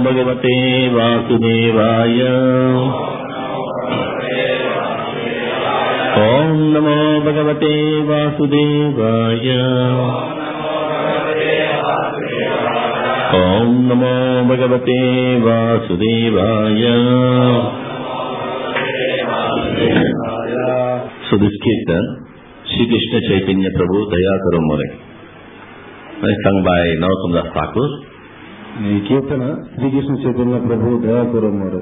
భగవతే వాసుదేవాయ ఓం నమో భగవతే వాసుదేవాయ ఓం నమో భగవతే వాసుదేవాయ So this kirtan, Sri Krishna Chaitanya Prabhu Dayakaro Mure, sung by Narottama Das Thakur. ఈ కీర్తన శ్రీకృష్ణ చైతన్య ప్రభు దయాపురమ్మారు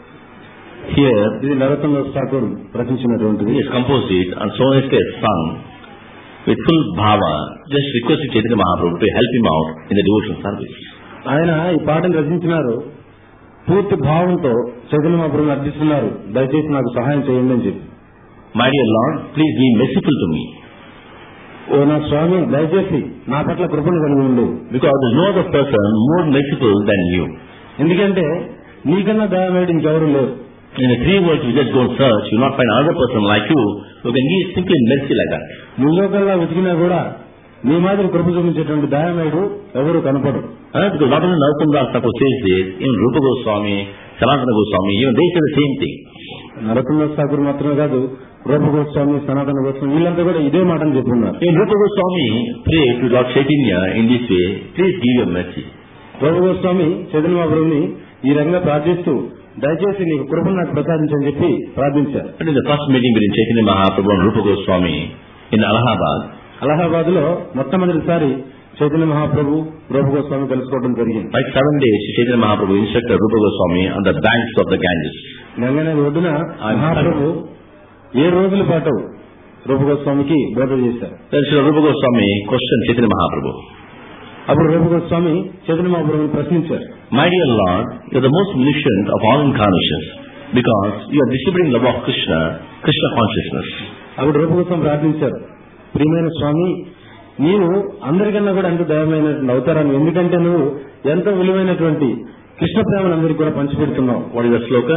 Here, ఇది నరోత్తమ Das Thakur రచించినటువంటిది he has composed it and so is it sung with full bhava, just requesting Chaitanya Mahaprabhu to help him out in the devotional service. ఆయన ఈ పాటను రచించినారు పూర్తి భావంతో చైతన్య మహాప్రభుని అర్థిస్తున్నారు దయచేసి నాకు సహాయం చేయండి అని చెప్పి My dear Lord, please be merciful to me. ఓ నా స్వామి దయచేసి నా పట్ల కృపను కలిగి ఉండు Because there is no other person more merciful than you. ఎందుకంటే నీకన్నా దయమేడు ఇంకెవరు లేరు In the three worlds, you just go and search, you will not find another person like you who can give simply mercy like that. ముల్లోకల్లా వెతికినా కూడా నీ మాదిరి కృప చూపించేటువంటి దయమేడు ఎవరు కనపడరు Uh, because not only Narottama Das Thakur says this, even Rupa Goswami, Sanatana Goswami, even they say the same thing. Narasimha Thakur మాత్రమే కాదు రూప గోస్వామి సనాతన గోస్వామి వీళ్ళంతా కూడా ఇదే మాటను చెప్పున్నారు When Rupa Goswami prayed to Lord Chaitanya in this way, please give your mercy. రూప గోస్వామి చైతన్య మహాప్రభుని ఈ రకంగా ప్రార్థిస్తూ దయచేసి నీకు కృపను నాకు ప్రసాదించని చెప్పి ప్రార్థించారు That is the first meeting between Chaitanya Mahaprabhu and Rupa Goswami in Allahabad. Allahabad లో మొట్టమొదటిసారి చైతన్య మహాప్రభు రూప గోస్వామి కలుసుకోవడం జరిగింది Like seven days, Chaitanya Mahaprabhu instructed Rupa Goswami on the banks of the Ganges. గంగనది ఒడ్డున మహాప్రభు ఏడు రోజుల పాటు రూప గోస్వామికి బోధ చేశారు Then Sri Rupa Goswami questioned Chaitanya Mahaprabhu. అప్పుడు రూప గోస్వామి చైతన్య మహాప్రభుని ప్రశ్నించారు My dear Lord, you are the most munificent of all incarnations because you are distributing love of Krishna, Krishna consciousness. అప్పుడు రూప గోస్వామి ప్రార్థించారు ప్రియమైన స్వామి నీవు అందరికన్నా కూడా ఎంతో దయమైనటువంటి అవతారాన్ని ఎందుకంటే నువ్వు ఎంతో విలువైనటువంటి కృష్ణ ప్రేమను అందరికీ కూడా పంచిపెడుతున్నావు What is the sloka?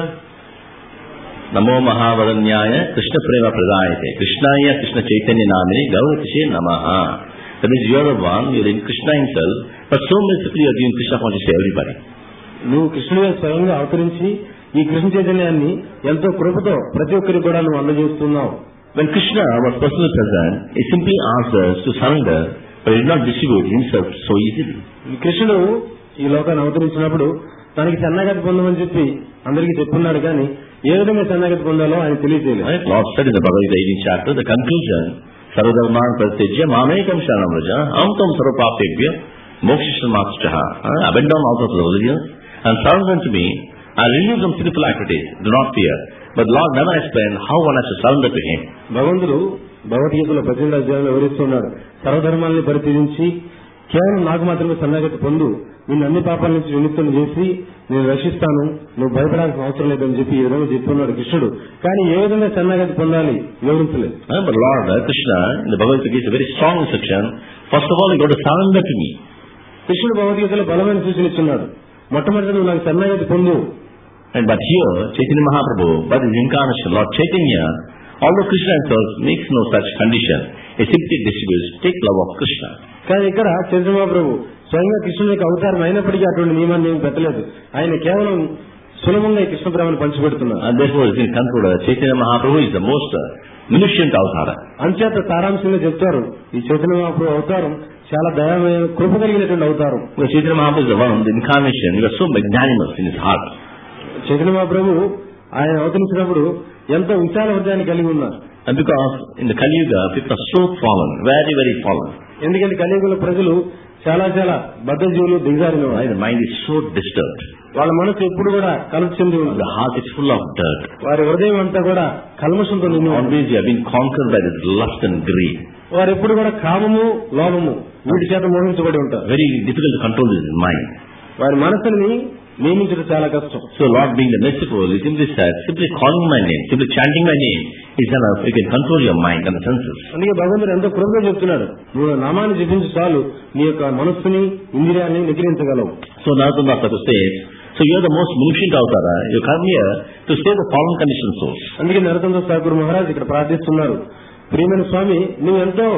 Namo Mahavaranyaya Krishna Prema Pradayate Krishnaya Krishna Chaitanya Namini Gauratishe Namaha. That means you are the one, you are in Krishna himself, but so mercifully you are giving Krishna consciousness to everybody. నువ్వు కృష్ణుడే స్వయంగా అవతరించి ఈ కృష్ణ చైతన్యాన్ని ఎంతో కృపతో ప్రతి ఒక్కరికి కూడా నువ్వు అందజేస్తున్నావు When Krishna was personally present, he simply asked us to surrender, but he did not distribute himself so easily. ఈ కృష్ణుడు ఈ లోకాన్ని అవతరించినప్పుడు తనకి శరణాగతి పొందమని చెప్పి అందరికీ చెప్పున్నాడు కానీ ఏ విధంగా శరణాగతి పొందాలో ఆయన తెలియజేయలేదు Right? Lord said in the Bhagavad Gita 18th chapter, the conclusion, Sarvadharman Pratyajya Mamekam Sharanam Raja Amtam Sarvapaptebhya Mokshishamastaha Abandon all sorts of religions and surrender unto me and relieve from sinful activities. Do not fear. But Lord never explained how one has to surrender to Him. భగవంతుడు భగవద్గీతలో పద్దెనిమిది అధ్యాయంలో వివరిస్తున్నాడు సర్వధర్మాన్ని పరిశీలించి కేవలం నాకు మాత్రమే శరణాగతి పొందు నిన్ను అన్ని పాపాల నుంచి విముక్తం చేసి నేను రక్షిస్తాను నువ్వు భయపడాల్సిన అవసరం లేదని చెప్పి ఈ విధంగా చెప్తున్నాడు కృష్ణుడు కానీ ఏ విధంగా శరణాగతి పొందాలి వివరించలేదు Uh, But Lord uh, Krishna in the Bhagavad Gita gives a very strong instruction. First of all, you got to surrender to me. కృష్ణుడు భగవద్గీతలో బలమైన సూచన ఇస్తున్నాడు మొట్టమొదటి నువ్వు నాకు శరణాగతి పొందు And but here, Chaitanya Mahaprabhu, by his incarnation, Lord Chaitanya, although Krishna himself makes no such condition, he simply distributes, take love of Krishna. కానీ ఇక్కడ చంద్రమహాప్రభు స్వయంగా కృష్ణుని యొక్క అవతారం అయినప్పటికీ అటువంటి నియమాన్ని ఏమి పెట్టలేదు ఆయన కేవలం సులభంగా ఈ కృష్ణ ప్రేమను పంచిపెడుతున్నారు And therefore, it is concluded, Chaitanya Mahaprabhu is the most uh, munificent avtara. అంచేత సారాంశంగా చెప్తారు ఈ చైతన్య మహాప్రభు అవతారం చాలా దయమైన కృప కలిగినటువంటి అవతారం Because Chaitanya Mahaprabhu is the one, the incarnation, he was so magnanimous in his heart. Chaitanya మహాప్రభు ఆయన అవతరించినప్పుడు ఎంతో విశాల హృదయాన్ని కలిగి ఉన్నారు And because in the Kali Yuga, people are so fallen, very, very fallen. ఎందుకంటే కలియుగంలో ప్రజలు చాలా చాలా బద్ధజీవులు దిగజారిన వారు. Right? The mind is so disturbed. వాళ్ళ మనసు ఎప్పుడు కూడా కలుపు చెంది ఉంది The heart is full of dirt. వారి హృదయం అంతా కూడా కల్మషంతో నిండి ఉంది. Always you have been conquered by this lust and greed. వారు ఎప్పుడు కూడా కామము లోభము వీటి చేత మోహించబడి ఉంటారు Very difficult to control this mind. వారి మనసుని నియమించడం చాలా కష్టం So Lord being the merciful, he simply said, simply calling my name, simply chanting my name is enough. You can control your mind and the senses. అందుకే భగవంతుడు ఎంతో కృపగా చెప్తున్నాడు నువ్వు నా నామాన్ని జపించు చాలు నీ యొక్క మనస్సుని ఇంద్రియాన్ని నిగ్రహించగలవు So Narottam Thakur says, so you are the most munificent avtara. You come here to save the fallen conditioned souls. అందుకే నరతంద్ర ఠాకూర్ మహారాజ్ ఇక్కడ ప్రార్థిస్తున్నారు ప్రియమైన స్వామి నువ్వు ఎంతో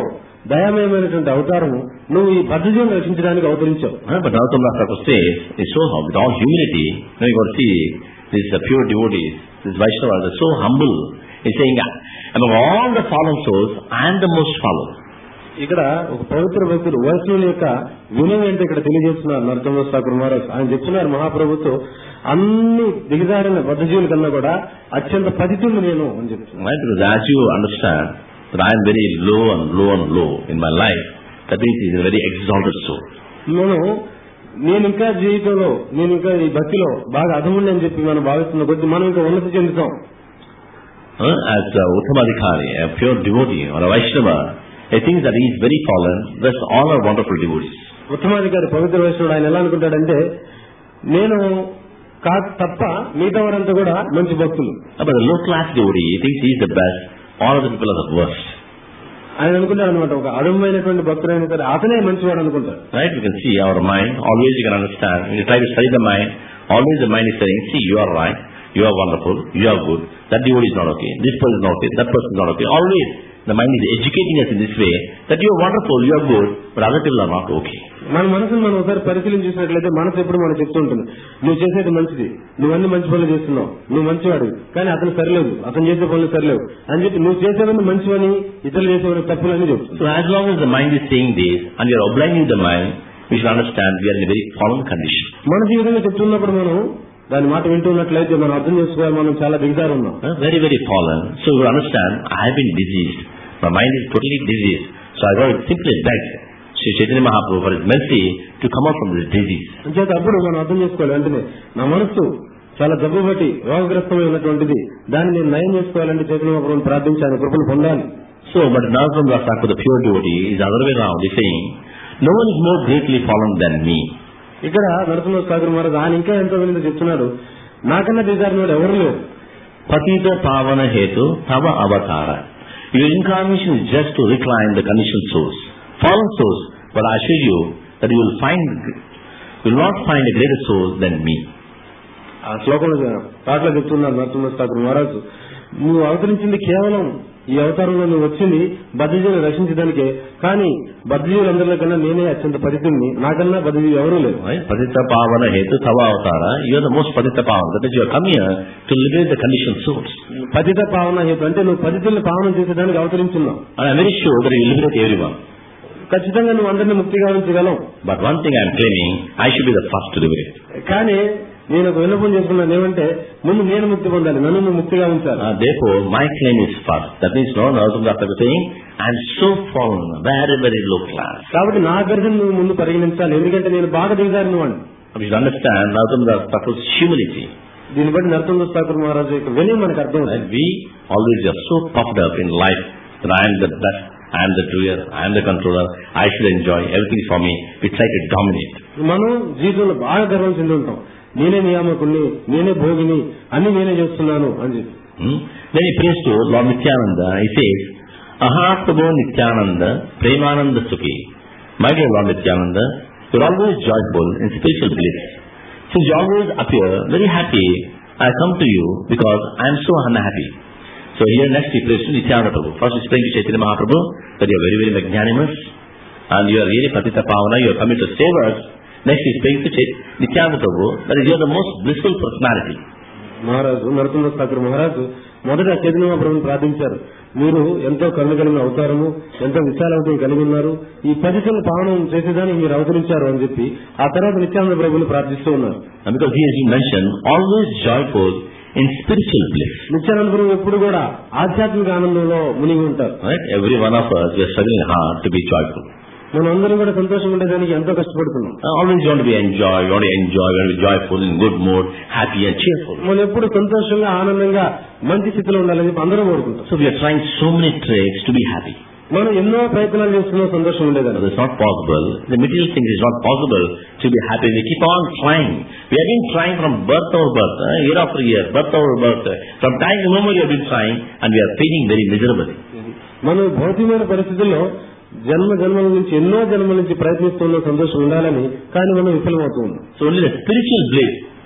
దయామయమైనటువంటి అవతారము నువ్వు ఈ బద్ధజీవుని రక్షించడానికి అవతరించావు Uh, But Narottam Das Thakur says, it's so hum- with all humility, you know, you got to see these uh, pure devotees, these Vaishnavas, they're so humble. He's saying, among all the fallen souls, I am the most fallen. ఇక్కడ ఒక పవిత్ర భక్తుడు వైష్ణవుని యొక్క వినయం ఏంటో ఇక్కడ తెలియజేస్తున్నారు నరసింహ ఠాకూర్ మహారాజ్ ఆయన చెప్తున్నారు మహాప్రభుతో అన్ని దిగజారిన బద్ధజీవుల కన్నా కూడా అత్యంత పతితుడు నేను అని చెప్తున్నారు Right? Because as you understand that I am very low and low and low in my life, that means he is a very exalted soul. మనం నేను ఇంకా జీవితంలో నేను ఇంకా ఈ భక్తిలో బాగా అధముండి అని చెప్పి మనం భావిస్తున్న కొద్ది మనం ఇంకా ఉన్నతి చెందుతాం Uh, as uh, Uttamadhikari, a pure devotee or a Vaishnava, he thinks that he is very fallen, rest all are wonderful devotees. ఉత్తమాధికారి పవిత్ర వైష్ణవుడు ఆయన ఎలా అనుకుంటాడంటే నేను కా తప్ప మిగతా వారంతా కూడా మంచి భక్తులు Uh, But the low class devotee, he thinks he is the best, all other people are the worst. ఆయన అనుకుంటాడు అనమాట ఒక అడుమైనటువంటి భక్తుడు అయిన సరే అతనే మంచివాడు అనుకుంటాడు Right? We can see our mind, always you can understand. When you try to study the mind, always the mind is saying, see, you are right, you are wonderful, you are good, that devotee is not okay, this person is not okay, that person is not okay. Always the mind is educating us in this way, that you are wonderful, you are good, but other people are not okay. మన మనసును మనం ఒకసారి పరిశీలన చూసినట్లయితే మనసు ఎప్పుడు మనం చెప్తూ ఉంటుంది నువ్వు చేసేది మంచిది నువ్వు అన్ని మంచి పనులు చేస్తున్నావు నువ్వు మంచివాడు కానీ అతను సరిలేదు అతను చేసే పనులు సరిలేవు అని చెప్పి నువ్వు చేసేవన్నీ మంచివని ఇతరులు చేసేవన్నీ తప్పులని చెప్తుంది So as long as the mind is saying this, and we are obliging the mind, we should understand we are in a very fallen condition. మన జీవితంలో చెప్తున్నప్పుడు మనం దాని మాట వింటున్నట్లయితే మనం అర్థం చేసుకోవాలి మనం చాలా దిగజారు ఉన్నాం Uh, very, very fallen. So you understand, I have been diseased. My mind is totally diseased. So I got simply begged Sri Chaitanya Mahaprabhu for his mercy to come out from this disease. అంచేత అప్పుడు మనం అర్థం చేసుకోవాలి వెంటనే నా మనస్సు చాలా జబ్బు బట్టి రోగగ్రస్తమై ఉన్నటువంటిది దాన్ని నేను నయం చేసుకోవాలంటే చైతన్య మహాప్రభుని ప్రార్థించి ఆయన కృపను పొందాలి So, but Narottam Das Thakur, the pure devotee, is the other way around. He's saying, no one is more greatly fallen than me. ఇక్కడ నరసింహ సాగర్ మహారాజ్ ఆయన ఇంకా ఎంతో మంది చెప్తున్నాడు నాకన్నా దిగారినోడు ఎవరు లేరు Patita Pavana Hetu Tava Avatara. Your incarnation is just to recline the conditioned souls. Fallen souls, but I assure you that you will find, you will not find a greater soul than me. ఆ శ్లోకంలో పాటలో చెప్తున్నాడు నరసింహ సాగర్ మహారాజు నువ్వు అవతరించింది కేవలం ఈ అవతారంలో నువ్వు వచ్చింది బద్ధజీవులు రక్షించడానికే కానీ బద్ధజీవులందరిలో కన్నా నేనే అత్యంత పరిధిని నాకన్నా బద్ధజీవి ఎవరూ లేరు Right? Patita Pavana Hetu Tava Avatara. You are the most Patita Pavana. That is, you have come here to liberate the conditioned souls. పతిత పావన హేతు అంటే నువ్వు పతితుల్ని పావనం చేసేదానికి అవతరించున్నావు And I am very sure that you will liberate everyone. ఖచ్చితంగా నువ్వు అందరినీ ముక్తిగా ఉంచగలవు But one thing I am claiming, I should be the first to liberate. కానీ నేను ఒక విన్నపం చేసుకున్నాను ఏమంటే ముందు నేను ముక్తి పొందాలి నన్ను నువ్వు ముక్తిగా ఉంచాలి Uh, therefore, my claim is first. That means, no, Narottam Das Thakur is saying, I am so fallen, very, very low class. కాబట్టి నా గర్జన నువ్వు ముందు పరిగణించాలి ఎందుకంటే నేను బాగా దిగజారిన వాడిని We should understand Narottam Das Thakur's humility. దీన్ని బట్టి నరసింహ ఠాకూర్ మహారాజు యొక్క వినయం మనకు అర్థం And we always are so puffed up in life that I am the best, I am the doer, I am the controller, I should enjoy, everything is for me. We try to dominate. మనం జీవితంలో బాగా గర్వం చెంది ఉంటాం నేనే నియామకుణ్ణి నేనే భోగిని అన్ని నేనే చేస్తున్నాను అని చెప్పి Hmm? Then he prays to Lord Nityananda. He says, Ahatabo Nityananda, Premananda Sukhi. My dear Lord Nityananda, you are always joyful in spiritual bliss. Since you always appear very happy, I come to you because I am so unhappy. So here next he prays to Nityananda Prabhu. First he is praying to Chaitanya Mahaprabhu that you are very, very magnanimous and you are really Patita Pavana, you are coming to save us. Next he is praying to Chait- Nityananda Prabhu that you are the most blissful personality. మహారాజు నరసింహ ఠాకూర్ మహారాజు మొదట చైతన్య ప్రభుని ప్రార్థించారు మీరు ఎంతో కరుణ కలిగిన అవతారము ఎంతో విశాలవతం కలిగి ఉన్నారు ఈ పదిశలు పావనం చేసేదానికి మీరు అవతరించారు అని చెప్పి ఆ తర్వాత నిత్యానంద ప్రభుని ప్రార్థిస్తూ ఉన్నారు And because he has been mentioned, always joyful in spiritual bliss. Nityananda ప్రభు ఎప్పుడు కూడా ఆధ్యాత్మిక ఆనందంలో మునిగి ఉంటారు Right? Every one of us, we are struggling hard to be joyful. మనం అందరం కూడా సంతోషంగా ఉండేదానికి ఎంతో కష్టపడుతున్నాం Uh, always you want to be enjoy, you want to enjoy, you want to be joyful, in good mood, happy and cheerful. మనం ఎప్పుడు సంతోషంగా ఆనందంగా మంచి స్థితిలో ఉండాలని చెప్పి అందరం కోరుకుంటాం So we are trying so many tricks to be happy. మనం ఎన్నో ప్రయత్నాలు చేస్తున్నాం సంతోషం But ఉండేదాన్ని it's not possible. The material thing is not possible to be happy. We keep on trying. We have been trying from birth over birth, uh, year after year, birth over birth. From time immemorial we have been trying and we are failing very miserably. మనం భౌతికమైన పరిస్థితుల్లో జన్మ జన్మల నుంచి ఎన్నో జన్మల నుంచి ప్రయత్నిస్తున్న సంతోషం ఉండాలని కానీ మనం విఫలమవుతూ ఉన్నాం So only the spiritual bliss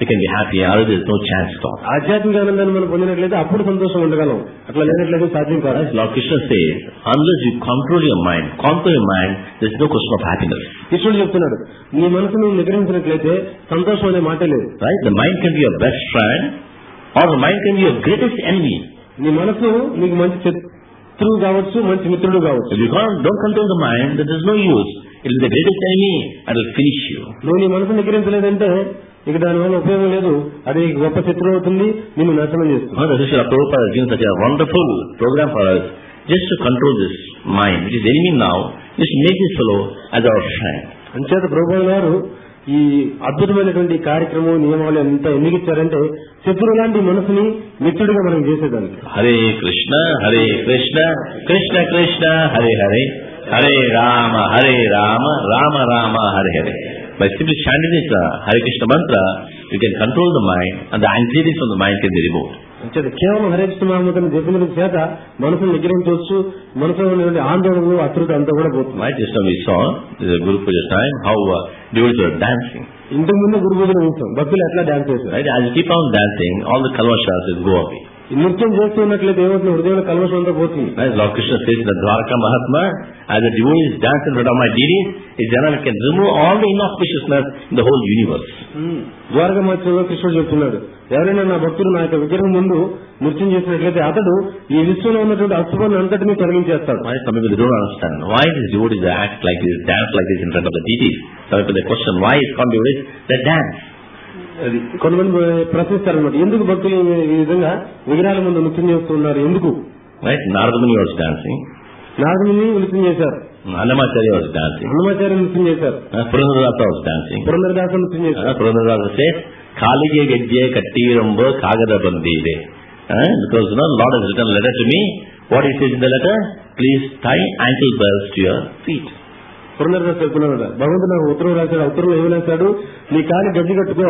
we can be happy, otherwise there's no chance at all. ఆధ్యాత్మిక ఆనందాన్ని మనం పొందినట్లయితే అప్పుడు సంతోషం ఉండగలం అట్లా లేనట్లయితే సాధ్యం కాదు As Lord Krishna says, unless you control your mind, conquer your mind, there's no question of happiness. కృష్ణుడు చెప్తున్నాడు నీ మనసును నిగ్రహించినట్లయితే సంతోషం అనే మాటే లేదు Right? The mind can be your best friend, or the mind can be your greatest enemy. నీ మనసు నీకు మంచి శత్రువు కావచ్చు మంచి మిత్రుడు కావచ్చు If you can't, don't control the mind, then there's no use. It will be the greatest enemy and will finish you. నువ్వు నీ మనసు నిగ్రహించలేదంటే ఇక దానివల్ల ఉపయోగం లేదు అది నీకు గొప్ప శత్రువు అవుతుంది నిన్ను నాశనం చేస్తుంది Now, the Srila Prabhupada has given such a wonderful program for us just to control this mind, which is enemy now, just make this fellow as our friend. అంచేత ప్రభు గారు ఈ అద్భుతమైనటువంటి కార్యక్రమం నియమాలు ఎంత ఎందుకు ఇచ్చారంటే శత్రువు లాంటి మనసుని మిత్రుడిగా మనం చేసేదానికి Hare Krishna, Hare Krishna, Krishna Krishna, Hare Hare, Hare Rama, Hare Rama, Rama Rama, Hare Hare. By simply chanting this uh, Hare Krishna mantra, you can control the mind and the anxieties from the mind can be removed. అంచేత కేవలం హరే కృష్ణ మహామంత్రం జపించడం చేత మనసును నిగ్రహించవచ్చు మనసులో ఉన్నటువంటి ఆందోళనలు అతృత అంతా కూడా పోతుంది Right, just now we saw, this is a Guru Puja time, how uh, devotees were dancing. ఇంతకు ముందు గురు పూజలు చూస్తాం భక్తులు ఎట్లా డాన్స్ చేశారు Right, as you keep on dancing, all the kalvashas will go away. ఈ నృత్యం చేస్తున్నట్లయితే ఏమవుతుంది హృదయంలో కల్మషం అంతా పోతుంది Right, Lord Krishna says in the Dwarka Mahatma, as the devotees dance in front of my deities, a jana can remove all the inauspiciousness in the whole universe. Dwaraka మధ్యలో కృష్ణుడు చెప్తున్నాడు ఎవరైనా నా భక్తులు నా యొక్క విగ్రహం ముందు నృత్యం చేసినట్లయితే అతడు ఈ విశ్వంలో ఉన్నటువంటి అశుభాన్ని అంతటినీ తొలగించేస్తాడు Why some people don't understand why these devotees act like this, dance like this in front of the deities. Some people they question why it's called devotees, they dance. అది కొంతమంది ప్రశ్నిస్తారనమాట ఎందుకు భక్తులు ఈ- ఈ విధంగా విగ్రహాల ముందు నృత్యం చేస్తున్నారు ఎందుకు Right, Narada was dancing, నాగముని నృత్యం చేశారు Annamacharya was dancing, హనుమాచార్య నృత్యం చేశారు uh, Purandarasa was dancing. పురంధరదాస నృత్యం చేశారు Uh, Purandarasa says, Kalige Gajje Kattiramba Kagada Bandire. Uh, because you know, Lord has written a letter to me. What he says in the letter? Please tie ankle bells to your feet. Purandara Das చెప్తున్నాడు భగవంతుడు నాకు ఉత్తరం రాశాడు ఆ ఉత్తరంలో ఏమి రాశాడు నీ కాలి గడ్డి కట్టుకో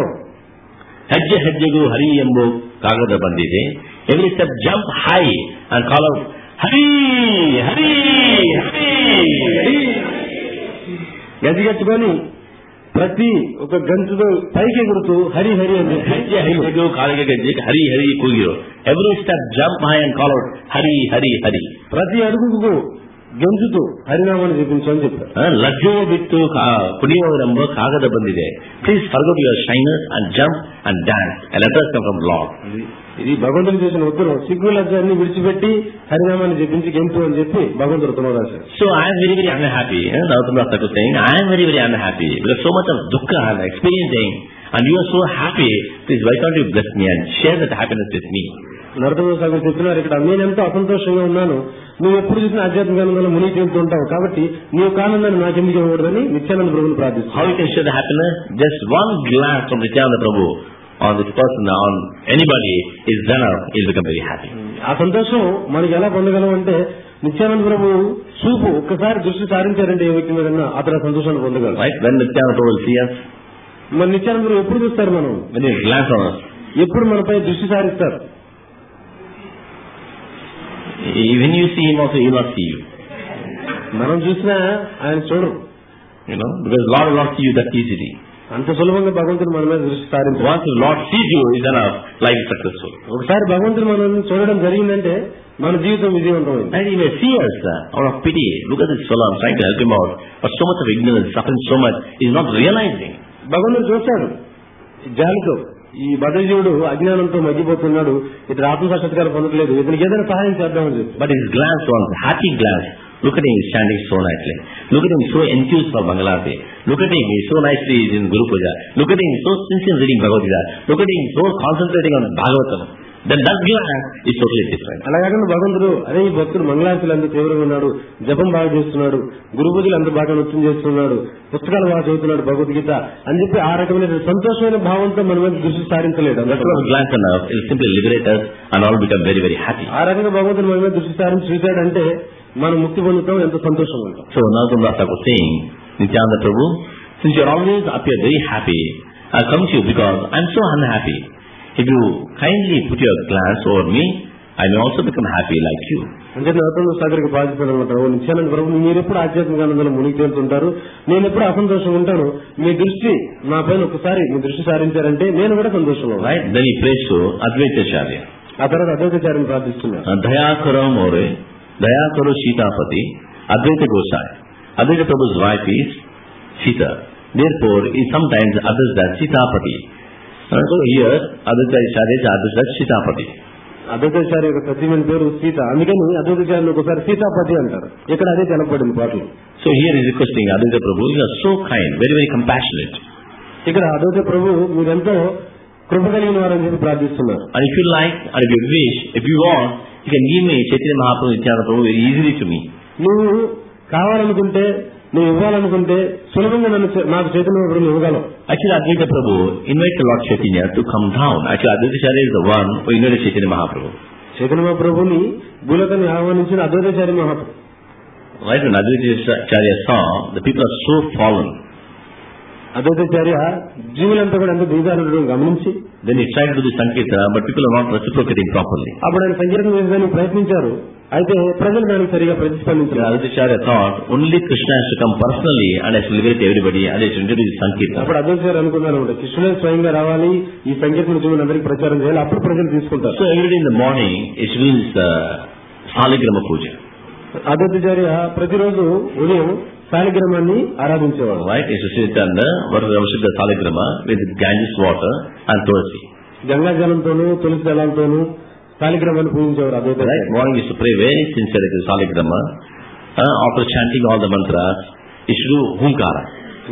ಹೆಜ್ಜೆ ಹೆಜ್ಜೆಗೂ ಹರಿ ಎಂಬ ಕಾಗದ ಬಂದಿದೆ every step jump high and call out Hari Hari Hari గడ్డి కట్టుకొని ప్రతి ఒక గంతుతో పైకి ఎగురుతూ హరి హరి అని చెప్పి ಹೆಜ್ಜೆ ಹೆಜ್ಜೆಗೂ ಕಾಲಿಗೆ ಗೆಜ್ಜೆ ಹರಿ ಹರಿ ಕೂಗಿರೋ every step jump high and call out Hari Hari Hari ప్రతి అడుగుకు గెంతుతూ హరినామాన్ని చెప్పించు అని చెప్పారు ಲಜ್ಜುವ ಬಿಟ್ಟು ಕುಣಿಯುವವರೆಂಬ ಕಾಗದ ಬಂದಿದೆ please forget your shyness and jump and dance letters come from Lord ఇది భగవంతుడు చేసిన ఉత్తరం సిగ్గు లజ్జాన్ని విడిచిపెట్టి హరినామాన్ని చెప్పించి గెంతు అని చెప్పి భగవంతుడు ఉత్తరం రాశారు So I am very, very unhappy. Eh? Narottama Thakur saying, I am very, very unhappy because so much of dukkha I am experiencing and you are so happy. Please, why can't you bless me and share that happiness with me? Narasimha Sagar చెప్తున్నారు ఇక్కడ నేను ఎంతో అసంతోషంగా ఉన్నాను నువ్వు ఎప్పుడు చూసినా ఆధ్యాత్మిక ఆనందంలో మునిగి చెందుతూ ఉంటావు కాబట్టి నీ యొక్క ఆనందాన్ని నాకెందుకు ఇవ్వకూడదని నిత్యానంద ప్రభుని ప్రార్థిస్తాను How you can share the happiness? Just one glance from Nityananda Prabhu on this person, on anybody is enough, he'll become very happy. ఆ సంతోషం మనకి ఎలా పొందగలం అంటే నిత్యానంద ప్రభు చూపు ఒక్కసారి దృష్టి సారించారంటే ఏ వ్యక్తి మీద అతను ఆ సంతోషాన్ని పొందగలరు Right? When Nityananda Prabhu will see us, మరి నిత్యానంద ప్రభు ఎప్పుడు చూస్తారు మనం when he glance on us, ఎప్పుడు మనపై దృష్టి సారిస్తారు he- when you see him also, he will not see you. మనం చూసినా ఆయన చూడరు You know, because Lord will not see you that easily. అంత సులభంగా భగవంతుడు మన మీద దృష్టి సారించారు Once the Lord sees you, is enough, life is successful. ఒకసారి భగవంతుడు మనల్ని చూడడం జరిగిందంటే మన జీవితం విజయవంతమైంది And he may see us uh, out of pity. Look at this fellow, I'm trying to help him out. But so much of ignorance, suffering so much, he's not realizing. భగవంతుడు చూస్తాడు ఈ జాలితో ఈ బదజీవుడు అజ్ఞానంతో మగ్గిపోతున్నాడు ఇతడు ఆత్మ సాక్షాత్కారం పొందట్లేదు ఇతనికి ఏదైనా సహాయం చేద్దామని చెప్పి But his glance was happy glance. Look at him he's standing so nicely. Look at him so enthused for Bangalore. Look at him, he's so nicely he's in Guru Puja. Look at him, so sincere reading Bhagavad Gita. Look at him, so concentrating on Bhagavatam. Then that glance is totally different. అలా కాకుండా భగవంతుడు అదే ఈ భక్తుడు మంగళారతులు అంత తీవ్రంగా ఉన్నాడు జపం బాగా చేస్తున్నాడు గురు పూజలు అంత బాగా నృత్యం చేస్తున్నాడు పుస్తకాలు బాగా చదువుతున్నాడు భగవద్గీత అని చెప్పి ఆ రకమైన సంతోషమైన భావంతో మన మీద దృష్టి సారించలేడు That's అందులో not glance enough. It'll simply liberate us and all become very, very happy. ఆ రకంగా భగవంతుడు మన మీద దృష్టి సారించి చూశాడంటే మనం ముక్తి పొందుతాం ఎంతో సంతోషంగా ఉంటాం So Narottam Das was saying, Nityananda Prabhu, since you're always appear very happy, I'll come to you because I'm so unhappy. If you kindly put your glance over me, I may also become happy like you. అంటే నవతంలో సాగరికి బాధిస్తాను అనమాట నిత్యానంద ప్రభు మీరు ఎప్పుడు ఆధ్యాత్మిక ఆనందంలో మునిగి తేలుతుంటారు నేను ఎప్పుడు అసంతోషంగా ఉంటాను మీ దృష్టి నా పైన ఒకసారి మీ దృష్టి సారించారంటే నేను కూడా సంతోషంలో ఉన్నాను. Right? Then he prays to Advaita Acharya. ఆ తర్వాత అద్వైతాచార్యం ప్రార్థిస్తున్నారు Uh, Dayakara More, Dayakara Sitapati, Advaita Gosai. Advaita Prabhu's wife is Sita. Therefore, he sometimes addressed as Sitapati. Uh, so here, Advaita Acharya is addressed as Sitapati. Advaitacharya యొక్క సత్యమైన పేరు సీత అందుకని అద్వైతాచార్యులు ఒకసారి సీతాపతి అంటారు ఇక్కడ అదే తెలపబడింది పాటలు So here he is requesting Advaita Prabhu, you are so kind, very, very compassionate. ఇక్కడ అద్వైత ప్రభు మీరెంతో కృప కలిగిన వారని చెప్పి ప్రార్థిస్తున్నారు And if you like, and if you wish, if you want, you can give me Chaitanya Mahaprabhu Nityananda Prabhu very easily to me. నువ్వు కావాలనుకుంటే నువ్వు ఇవ్వాలనుకుంటే సులభంగా నన్ను చే- నాకు చైతన్య ప్రభు ఇవ్వగలవు Actually, Advaita Prabhu invited Lord Chaitanya to come down. Actually, Advaita Acharya is the one who invited Chaitanya Mahaprabhu. Chaitanya ప్రభుని భూలోకాన్ని ఆహ్వానించిన అద్వైతాచార్య మహాప్రభు Right when Advaita Acharya saw the people are so fallen, Advaitacharya జీవులంతా కూడా ఎంత దిగారు గమనించి then he tried to do the Sankirtana, but people are not reciprocating properly. అప్పుడు ఆయన సంకీర్తన చేసేదానికి ప్రయత్నించారు అయితే ప్రజలు దానికి సరిగా So ప్రతిస్పందించారు Advaita Acharya thought only Krishna has to come personally and has to liberate everybody and has to introduce Sankirtana. అప్పుడు అద్వైతాచార్య అనుకున్నారు అనమాట కృష్ణుడే స్వయంగా రావాలి ఈ సంకీర్తన జీవులు అందరికీ ప్రచారం చేయాలి అప్పుడు ప్రజలు తీసుకుంటారు So every day in the morning, it means uh, Saligrama Puja. Advaitacharya ప్రతిరోజు ఉదయం శాలిగ్రామాన్ని ఆరాధించేవాడు Right? He used to sit under worship the Saligrama with Ganges water and Tulsi. Ganga జలంతోనూ Tulasi దళాలతోనూ శాలిగ్రామాన్ని పూజించేవారు Right? Advaitacharya Morning he used to pray very sincerely to Saligrama. Uh, after chanting all the mantras, he should do Hunkara.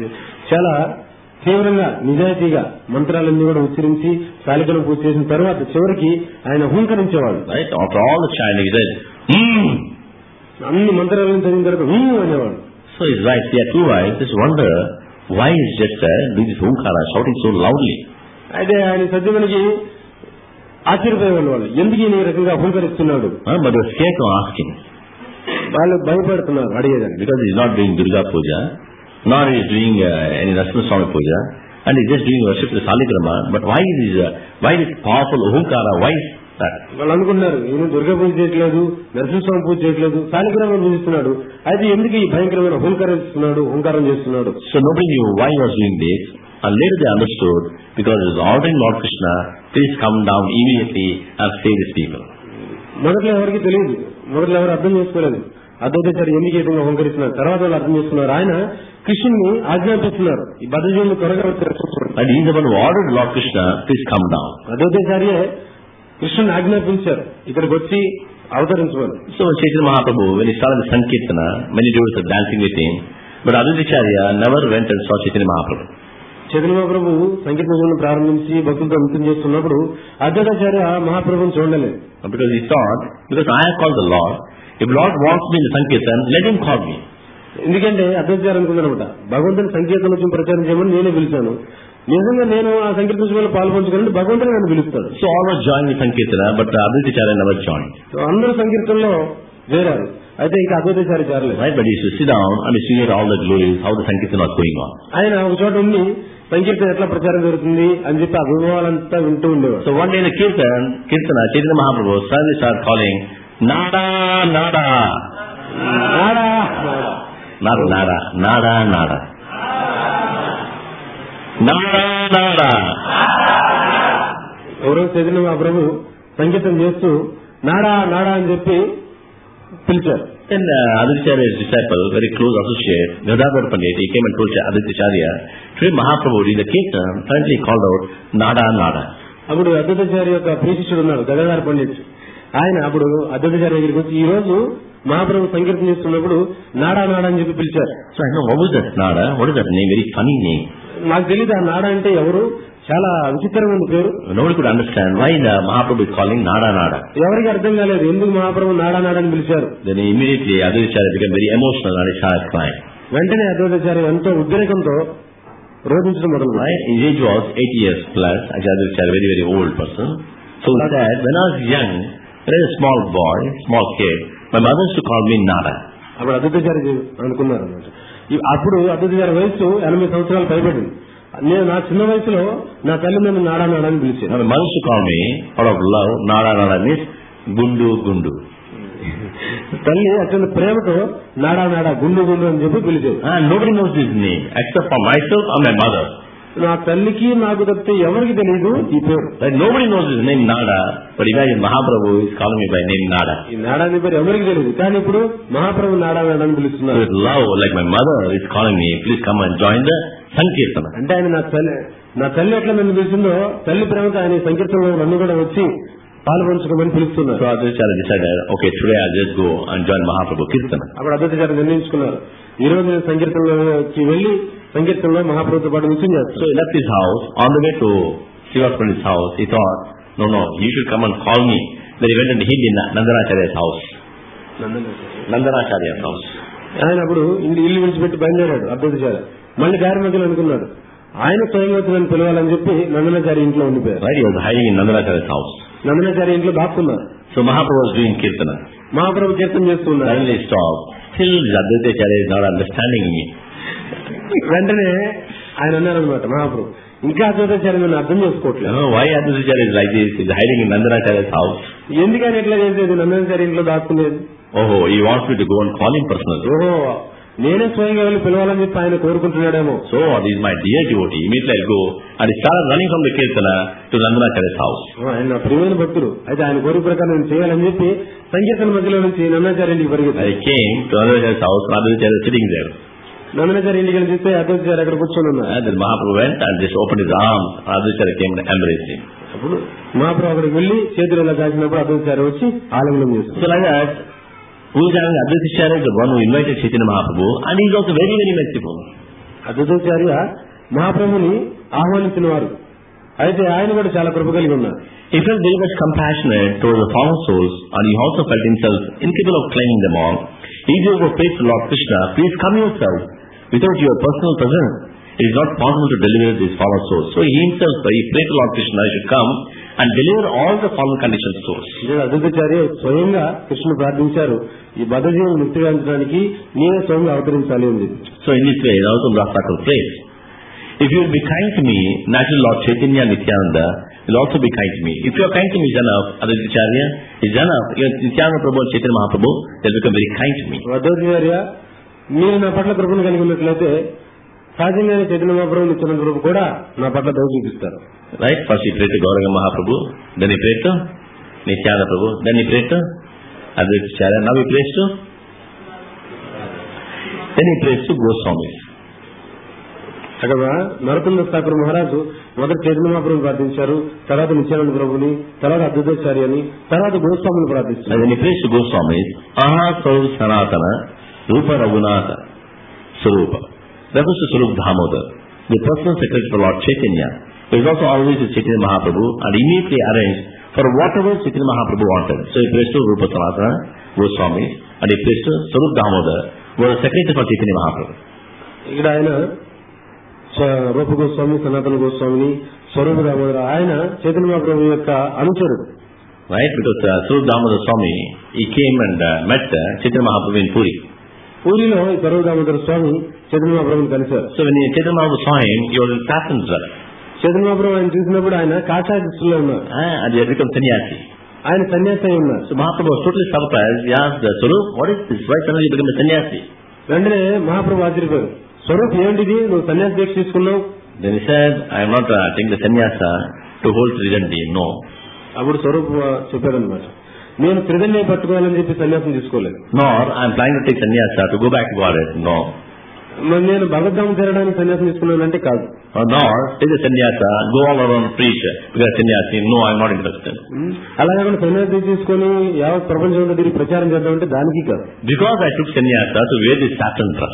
చాలా తీవ్రంగా నిజాయితీగా మంత్రాలన్నీ కూడా ఉచ్చరించి శాలిగ్రామం పూజ చేసిన తర్వాత చివరికి ఆయన హూంకరించేవాడు Right? After all the chanting, he said, hmm. అన్ని మంత్రాలను చదివిన తర్వాత హూ అనేవాడు So his wife, he had two wives, just wonder why he's just uh, doing this Hunkara, shouting so loudly. అయితే ఆయన సత్యమునికి ఆశ్చర్యపోయేవాళ్ళు వాళ్ళు ఎందుకు ఈయన ఈ రకంగా హూంకరిస్తున్నాడు Uh, but they were scared to ask him. వాళ్ళు భయపడుతున్నారు అడిగేదాన్ని Because he's not doing Durga Puja, nor he is doing uh, any Narasimha Swami Puja, and he's just doing worship to the Saligrama. But why is this, uh, why this powerful Hunkara? Why is that? వాళ్ళు అనుకుంటున్నారు ఈయన దుర్గా పూజ చేయట్లేదు నరసింహస్వామి పూజ చేయట్లేదు శాలిగ్రామం పూజిస్తున్నాడు అయితే ఎందుకు ఈ భయంకరమైన హూంకరిస్తున్నాడు హూంకారం చేస్తున్నాడు So nobody knew why he was doing this. And later they understood because he was ordering Lord Krishna, please come down immediately and save these people. మొదట్లో ఎవరికి తెలియదు మొదట్లో ఎవరు అర్థం చేసుకోలేదు అద్వైతాచార్య ఎందుకు ఈ విధంగా హుంకరిస్తున్నారు తర్వాత వాళ్ళు అర్థం చేసుకున్నారు ఆయన కృష్ణుని ఆజ్ఞాపిస్తున్నారు ఈ బద్ధజీవులు త్వరగా వచ్చి రక్షించుకోండి And he is the one who ordered Lord Krishna, please come down. Advaitacharya కృష్ణుని ఆజ్ఞాపించారు ఇక్కడికి వచ్చి అవతరించమని So when Chaitanya Mahaprabhu, when he started the Sankirtana, many devotees were dancing with him, but Advaitacharya never went and saw Chaitanya Mahaprabhu. Chaitanya ప్రభు సంగీత పూజలను ప్రారంభించి భక్తులతో నృత్యం చేస్తున్నప్పుడు అద్వైతాచార్య మహాప్రభుని చూడలేదు Because he thought, because I have called the Lord, if Lord wants me in the Sankirtan, let him call me. ఎందుకంటే అద్వైతాచార్య అనుకున్నారనమాట భగవంతుని సంకీర్తన వచ్చి ప్రచారం చేయమని నేనే పిలిచాను నిజంగా నేను ఆ సంకీర్తన ఉత్సవంలో పాల్పంచుకోవాలంటే భగవంతుడు నన్ను పిలుస్తాడు So all were joining the Sankirtana, but Advaitacharya never joined. So అందరూ సంకీర్తనలో చేరారు అయితే ఇంకా అద్వైతాచార్య చేరలేదు Right? But he used to sit down and he used to hear all the glories, how the Sankirtana was going on. ఆయన ఒక చోట ఉండి సంకీర్తన ఎట్లా ప్రచారం జరుగుతుంది అని చెప్పి ఆ విభవాలంతా వింటూ ఉండేవాడు So one day in the Kirtan, Kirtana, Chaitanya Mahaprabhu suddenly started calling, Nada, Nada. నాడా Not Nada, Nada, Nada. Nada, Nada. ఎవరో చదివిన మా ప్రభు సంగీతం చేస్తూ నాడా నాడా అని చెప్పి పిలిచారు Then uh, Aditya's disciple, very close associate, Gadadhar Pandit, he came and told Aditya today Mahaprabhu in the Kirtan suddenly called out, Nada, Nada. అప్పుడు అద్వైతాచార్య యొక్క ప్రీశిష్యుడు ఉన్నాడు గదాధార పండిత్ ఆయన అప్పుడు అద్వైతాచార్య దగ్గరికి వచ్చి ఈ రోజు మహాప్రభు సంకీర్తన చేస్తున్నప్పుడు నాడా నాడా అని చెప్పి పిలిచారు So I know, what was that Nada? What is that name? Very funny name. నాకు తెలియదు ఆ నాడా అంటే ఎవరు చాలా విచిత్రమైన పేరు Nobody could understand why the Mahaprabhu is calling Nada, Nada. ఎవరికి అర్థం కాలేదు ఎందుకు మహాప్రభు నాడా నాడా అని పిలిచారు Then immediately Aditya became very emotional and he started crying. వెంటనే అద్వైతాచార్య ఎంతో ఉద్రేకంతో రోధించడం మొదలు Right? His age was 80 years plus. Actually, Aditya a very, very old person. So he said, when I was young, when I was a small boy, small kid, my mother used to call me Nada. అప్పుడు అద్వైతాచార్య అనుకున్నారు అన్నమాట ఈ- అప్పుడు అద్వైతాచార్య వయసు ఎనభై సంవత్సరాలు పైబడింది నేను నా చిన్న వయసులో నా తల్లి నన్ను నాడా నాడా అని పిలిచాను Now, my mother used to call me, out of love, Nada, Nada means Gundu, Gundu. తల్లి అత్యంత ప్రేమతో నాడా నాడా గుండు గుండు అని చెప్పి పిలిచేది And nobody knows his name except for myself or my mother. నా తల్లికి నాకు తప్పితే ఎవరికి తెలియదు ఈ పేరు Right? Nobody knows his name Nada, but imagine Mahaprabhu is calling me by name Nada. ఈ నాడా అనే పేరు ఎవరికి తెలియదు కానీ ఇప్పుడు మహాప్రభు నాడా నాడా అని So పిలుస్తున్నారు with love, like my mother is calling me, please come and join the Sankirtana. అంటే ఆయన నా తల్లి నా తల్లి ఎట్లా నన్ను పిలిచిందో తల్లి ప్రేమతో ఆయన ఈ సంకీర్తనలో నన్ను కూడా వచ్చి పాల్పంచుకోమని పిలుస్తున్నారు So Advaita decided, okay, today I'll just go and join Mahaprabhu Kirtana. అప్పుడు అద్వైత గారు నిర్ణయించుకున్నారు ఈ రోజు నేను సంకీర్తనలోకి వెళ్లి సంకీర్తనలో మహాప్రభుతో పాటు నృత్యం So చేస్తాను he left his house. On the way to Srivastani's house, he thought, no, no, you should come and call me. Then he went and hid in Nandanacharya's house. Nandanacharya's house. ఆయన అప్పుడు ఇల్లు ఇల్లు విడిచిపెట్టి బయలుదేరాడు అద్వైతచారి మళ్ళీ దారి మధ్యలో అనుకున్నాడు ఆయన స్వయంగా వచ్చి నన్ను పిలవాలని చెప్పి నందనాచారి ఇంట్లో ఉండిపోయారు Right? He was hiding in Nandanacharya's house. నందనాచారి ఇంట్లో దాక్కున్నారు So Mahaprabhu was doing Kirtana. మహాప్రభు కీర్తన చేస్తున్నారు Suddenly he stopped. Still Advaitacharya is not understanding me. వెంటనే ఆయన అన్నారనమాట మహాప్రభు ఇంకా అద్వైతాచారి నన్ను అర్థం You చేసుకోవట్లేదు know, why Advaitacharya is like this? He's hiding in Nandanacharya's house. ఎందుకని ఎట్లా చేసేది నందనాచారి ఇంట్లో దాక్కునేది Oh, he wants me to go and call him personally. ఓహో నేనే స్వయంగా వెళ్ళి పిలవాలని చెప్పి ఆయన కోరుకుంటున్నాడేమో So this is my dear devotee. Immediately I go and he started running from the Kirtana to Nandanacharya's house. ఓ, ఆయన నా ప్రియమైన భక్తుడు అయితే ఆయన కోరిక ప్రకారం నేను చేయాలని చెప్పి సంకీర్తన మధ్యలో నుంచి నందనాచారి ఇంటికి పరిగెత్తారు I came to Nandanacharya's house and Advaitacharya was sitting there. నందనాచారి ఇంటికి వెళ్ళి చూస్తే అద్వైతాచారి అక్కడ కూర్చొని ఉన్నారు And then Mahaprabhu went and just opened his arms. Advaitacharya came and embraced him. అప్పుడు మహాప్రభు అక్కడికి వెళ్లి చేతులు ఇలా కాసినప్పుడు అద్వైతాచారి వచ్చి ఆలింగనం చేస్తారు So like that, who is having Advaitacharya is the one who invited Chaitanya Mahaprabhu and he is also very, very merciful. Advaitacharya మహాప్రభుని ఆహ్వానించిన వారు అయితే ఆయన కూడా చాలా కృప కలిగి ఉన్నారు He felt very much compassionate towards the fallen souls and he also felt himself incapable of claiming them all. He therefore prayed to Lord Krishna, please come yourself. Without your personal presence, it is not possible to deliver these fallen souls. So he himself, he prayed to Lord Krishna, he should come and deliver all the fallen conditioned souls. అంటే అద్వైతాచార్య స్వయంగా కృష్ణుడు ప్రార్థించారు ఈ బద్ధజీవులు ముక్తిగాంచడానికి నీవే స్వయంగా అవతరించాలి ఉంది So in this way, Narottam Das Thakur prays, if you will be kind to me, naturally Lord Chaitanya Nityananda will also be kind to me. If you are kind to me is enough, Advaitacharya is enough. Even Nityananda Prabhu and Chaitanya Mahaprabhu, they'll become very kind to me. Advaitacharya మీరు నా పట్ల కృపను కలిగి ఉన్నట్లయితే సహజంగానే చైతన్య మహాప్రభు నిత్యానంద ప్రభు కూడా నా పట్ల దయ చూపిస్తారు Right? First he prayed to Gauranga Mahaprabhu, then he prayed to Nityananda Prabhu, then he prayed to Advaitacharya, now he prays to then he prays to Goswamis. అక్కడ నరసింహ ఠాకూర్ మహారాజు మొదట చైతన్య మహాప్రభుని ప్రార్థించారు తర్వాత నిత్యానంద ప్రభుని తర్వాత అద్వైతాచార్య అని తర్వాత గోస్వామిని And ప్రార్థిస్తారు then he prays to Goswamis, Aha Saur Sanatana, Rupa Raghunatha, Sarupa. Refers to Sarup Damodar, the personal secretary for Lord Chaitanya, who is also always with Chaitanya Mahaprabhu and immediately arranged for whatever Chaitanya Mahaprabhu wanted. So he prays to Rupa Sanatana, Goswamis, and he prays to Sarup Damodar, who was the secretary for Chaitanya Mahaprabhu. ఇక్కడ ఆయన స్వ- రూప గోస్వామి సనాతన గోస్వామిని స్వరూప దామోదర ఆయన చైతన్య మహాప్రభు యొక్క అనుచరుడు Right? Because uh, Sarup Damodar Swami, he came and uh, met uh, Chaitanya Mahaprabhu in Puri. పూరిలో ఈ స్వరూప దామోదర స్వామి చైతన్య మహాప్రభుని కలిశారు So when Chaitanya Mahaprabhu saw him, he was in satin dress. Chaitanya మహాప్రభు ఆయన చూసినప్పుడు ఆయన కాషాయ దుస్తులో ఉన్నారు Ah, and he had become sannyasi. ఆయన సన్యాసి అయి ఉన్నారు So Mahaprabhu was totally surprised. He asked the Sarup, what is this? Why suddenly you become a sannyasi? వెంటనే మహాప్రభు ఆశ్చర్యపోయారు స్వరూప్ ఏంటిది నువ్వు సన్యాసి దీక్ష తీసుకున్నావు Then he said, I am not uh, taking the sannyasa to hold Tridandi. No. అప్పుడు స్వరూప్ చెప్పారనమాట నేను త్రిదన్నే పట్టుకోవాలని చెప్పి సన్యాసం తీసుకోలేదు Nor I am planning to take sannyasa to go back to Godhead. No. మరి నేను భగవద్ధామం చేరడానికి సన్యాసం తీసుకున్నానంటే కాదు Or nor take the sannyasa, go all around preach because sannyasi. No, I am not interested. అలా కాకుండా సన్యాసి తీసుకొని యావత్ ప్రపంచంలో తిరిగి ప్రచారం చేద్దామంటే దానికి కాదు Because I took sannyasa to wear this satin dress.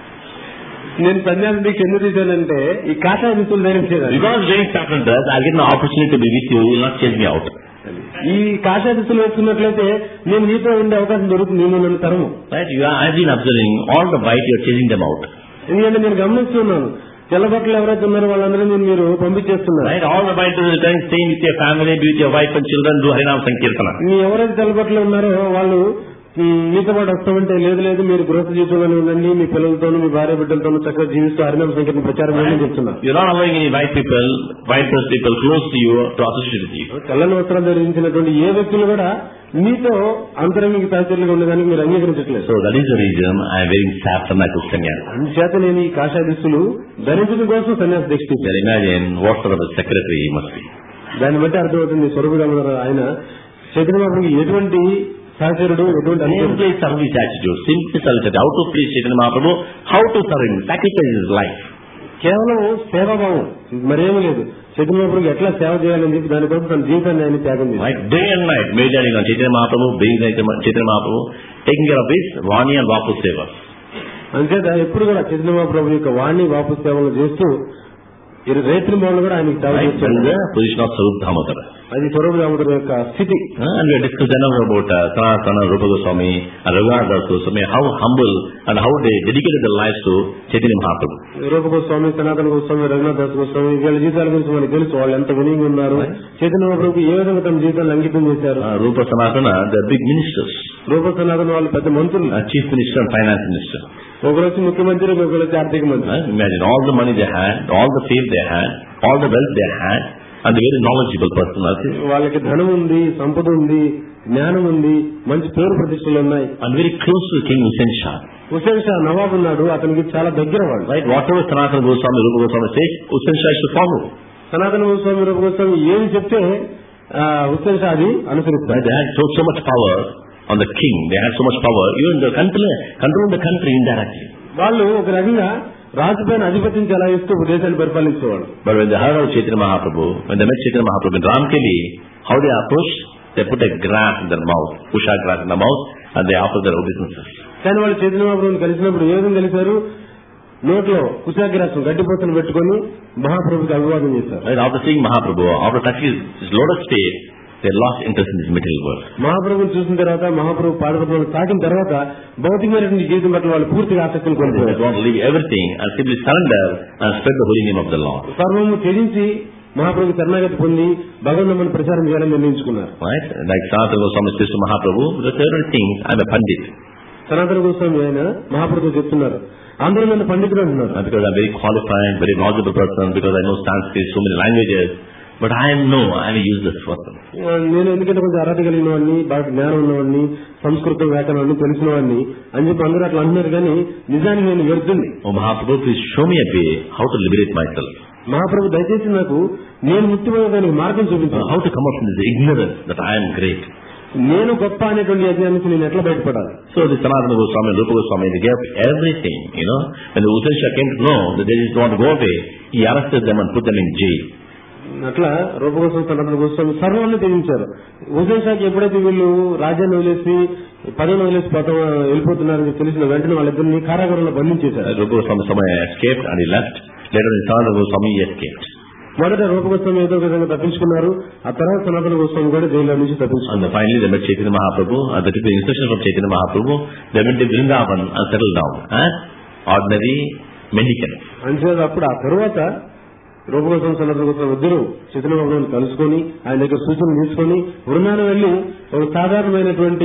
నేను సన్యాసి దీక్ష ఎందుకు తీశానంటే ఈ కాషాయ దుస్తులు ధరించేదాన్ని Because wearing satin dress, I get an opportunity to be with you. You will not chase me out. ఈ కాషాయ దుస్తులు వేసుకున్నట్లయితే నేను నీతో ఉండే అవకాశం దొరుకుతుంది నేను నన్ను తరము Right? You are, I've been observing all the white, you are chasing them out. ఎందుకంటే నేను గమనిస్తున్నాను తెల్ల బట్టలు ఎవరైతే ఉన్నారో వాళ్ళందరూ నేను మీరు పంపించేస్తున్నారు Right? All the white is returning, staying with your family, be with your wife and children, do Harinam Sankirtana. మీ ఎవరైతే తెల్ల బట్టలు ఉన్నారో వాళ్ళు "ఉమ్, మీతో పాటు వస్తామంటే లేదు లేదు మీరు గృహ జీవితంలోనే ఉండండి మీ పిల్లలతోనూ మీ భార్య బిడ్డలతోనూ చక్కగా జీవిస్తూ హరినామ సంఖ్యను ప్రచారం చేయమని చెప్తున్నారు You're not allowing any white people, white dressed people close to you to associate with you. తెల్లని వస్త్రాలు ధరించినటువంటి ఏ వ్యక్తులు కూడా మీతో అంతరంగిక సహచర్యంగా ఉండేదానికి మీరు అంగీకరించట్లేదు So that is the reason I am wearing saffron at Sanyas. అందుచేత నేను ఈ కాషాయ దుస్తులు ధరించడం కోసం సన్యాస దీక్ష You can imagine what sort of a secretary he must be. దాన్ని బట్టి అర్థమవుతుంది స్వరూప దామోదర ఆయన చైతన్యబాబుకి ఎటువంటి సహచరుడు ఎటువంటి అనుచరుడు. Simply service attitude, simply service attitude. How to please Chaitanya Mahaprabhu, how to serve him, sacrifice his life. కేవలం సేవాభావం మరేమీ లేదు చైతన్యబాబుకి ఎట్లా సేవ చేయాలని చెప్పి దానికోసం తన జీవితాన్ని ఆయన త్యాగం చేశారు Right? Day and night, meditating on Chaitanya Mahaprabhu, being Chaitanya Mahaprabhu, taking care of his Vani and Vapu Seva. అంచేత ఎప్పుడు కూడా చైతన్య మహాప్రభు యొక్క వాణి వాపు సేవలు చేస్తూ ఇరు రైతుల మౌలు కూడా ఆయనకి సేవ Right? That is చేస్తారు the position of Sarup Dhamodara. అది స్వరూప దామోదర యొక్క స్థితి Uh, and we have discussed enough about uh, Sanatana, Rupa Goswami, and Raghunath Das Goswami, how humble and how they dedicated their lives to Chaitanya Mahaprabhu. రూప గోస్వామి సనాతన గోస్వామి రఘునాథ్ దాస్ గోస్వామి వీళ్ళ జీవితాల గురించి మనకు తెలుసు వాళ్ళు ఎంత వినియోగం ఉన్నారు చైతన్య మహాప్రభుకి ఏ విధంగా తమ జీవితాన్ని అంకితం చేశారు Uh, Rupa Sanatana, they are big ministers, రూప సనాతన వాళ్ళు పెద్ద మంత్రులు uh, chief minister and finance minister. ఒకరు వచ్చి ముఖ్యమంత్రి ఒకరు వచ్చి ఆర్థిక మంత్రి Right? Imagine all the money they had, all the fame they had, all the wealth they had, and the very knowledgeable personality, వాళ్ళకి ధనం ఉంది సంపద ఉంది జ్ఞానం ఉంది మంచి పేరు ప్రతిష్టలు ఉన్నాయి and very close to King Hussein Shah. Hussain Shah Nawab ఉన్నాడు అతనికి చాలా దగ్గర వాడు Right? Whatever Sanatana Goswami, Rupa Goswami says, Hussein Shah should follow. సనాతన గోస్వామి రూప గోస్వామి ఏమి చెప్తే ఆ, హుస్సేన్ షా అది Right? అనుసరిస్తారు They had so, so much power on the king. They had so much power. Even the country, controlling the country indirectly. వాళ్ళు ఒక రకంగా రాజుపైన ఆధిపత్యం చెలాయిస్తూ దేశాన్ని పరిపాలించేవాడు But when they heard of Chaitanya Mahaprabhu, when they met Chaitanya Mahaprabhu in Ramkeli, how they approached? They put a grass in their mouth, pusha grass in their mouth, and they offered their obeisances. కానీ వాళ్ళు చైతన్య మహాప్రభుని కలిసినప్పుడు ఏ విధంగా కలిశారు నోట్లో కుశాగ్రాసం గడ్డిపోతను పెట్టుకొని మహాప్రభుకి అభివాదం చేశారు Right? After seeing Mahaprabhu, after touching his, his lotus feet, they lost interest in this material world. మహాప్రభుని చూసిన తర్వాత మహాప్రభు పాదపద్మాలను తాకిన తర్వాత భౌతికమైనటువంటి జీవితం పట్ల వాళ్ళు పూర్తిగా ఆసక్తిని They just కోల్పోయారు want to leave everything and simply surrender and spread the holy name of the Lord. సర్వము త్యజించి మహాప్రభు శరణాగతి పొంది భగవన్నమ్మని ప్రచారం చేయాలని నిర్ణయించుకున్నారు Right? Like Sanatana Goswami says to Mahaprabhu, because certain things, I'm a pandit. సనాతన గోస్వామి ఆయన మహాప్రభు చెప్తున్నారు అందరూ నన్ను పండితుడు అంటున్నారు Uh, because I'm very qualified, very knowledgeable person, because I know Sanskrit, so many languages. But I am no, I'm a useless person. ఆ, నేను ఎందుకంటే కొంచెం అర్హత కలిగిన వాడిని బాగా జ్ఞానం ఉన్నవాడిని సంస్కృతం వ్యాకరణాన్ని తెలిసిన వాడిని అని చెప్పి అందరూ అట్లా అంటున్నారు కానీ నిజానికి నేను వ్యర్థుంది Oh Mahaprabhu, please show me a way how to liberate myself. మహాప్రభు దయచేసి నాకు నేను ముఖ్యమైన దానికి మార్గం Uh, చూపించాను how to come out from this ignorance that I am great. నేను గొప్ప అనేటువంటి యజ్ఞాన్ని నుంచి నేను ఎట్లా బయటపడాలి So the Sanatana Goswami and Rupa Goswami, they gave everything, you know. When the Usain Shah came to know that they just want to go away, he arrested them and put them in jail. అట్లా రూపగోస్వామి సనాతన గోస్వామి సర్వాన్ని త్యజించారు హుసేన్ షాకి ఎప్పుడైతే వీళ్ళు రాజ్యాన్ని వదిలేసి పదవిని వదిలేసి పోతాం వెళ్ళిపోతున్నారని తెలిసిన వెంటనే వాళ్ళిద్దరిని కారాగారంలో బంధించేశారు Uh, Rupa Goswami Samaya escaped and he left. Later in Sanatana Goswami he escaped. మొదట రూపగోస్వామి ఏదో ఒక విధంగా తప్పించుకున్నారు ఆ తర్వాత సనాతన గోస్వామి కూడా జైల్లో నుంచి తప్పించుకున్నారు And then finally they met Chaitanya Mahaprabhu and they took the instruction from Chaitanya Mahaprabhu. They went to Vrindavan and settled down. Eh? Ordinary mendicant. అంచేత అప్పుడు ఆ తర్వాత రూపగోస్వామి సనాతన గోస్వామి ఇద్దరు చిత్రబాబుని కలుసుకొని ఆయన దగ్గర సూచనలు తీసుకొని బృందాన్ని వెళ్లి ఒక సాధారణమైనటువంటి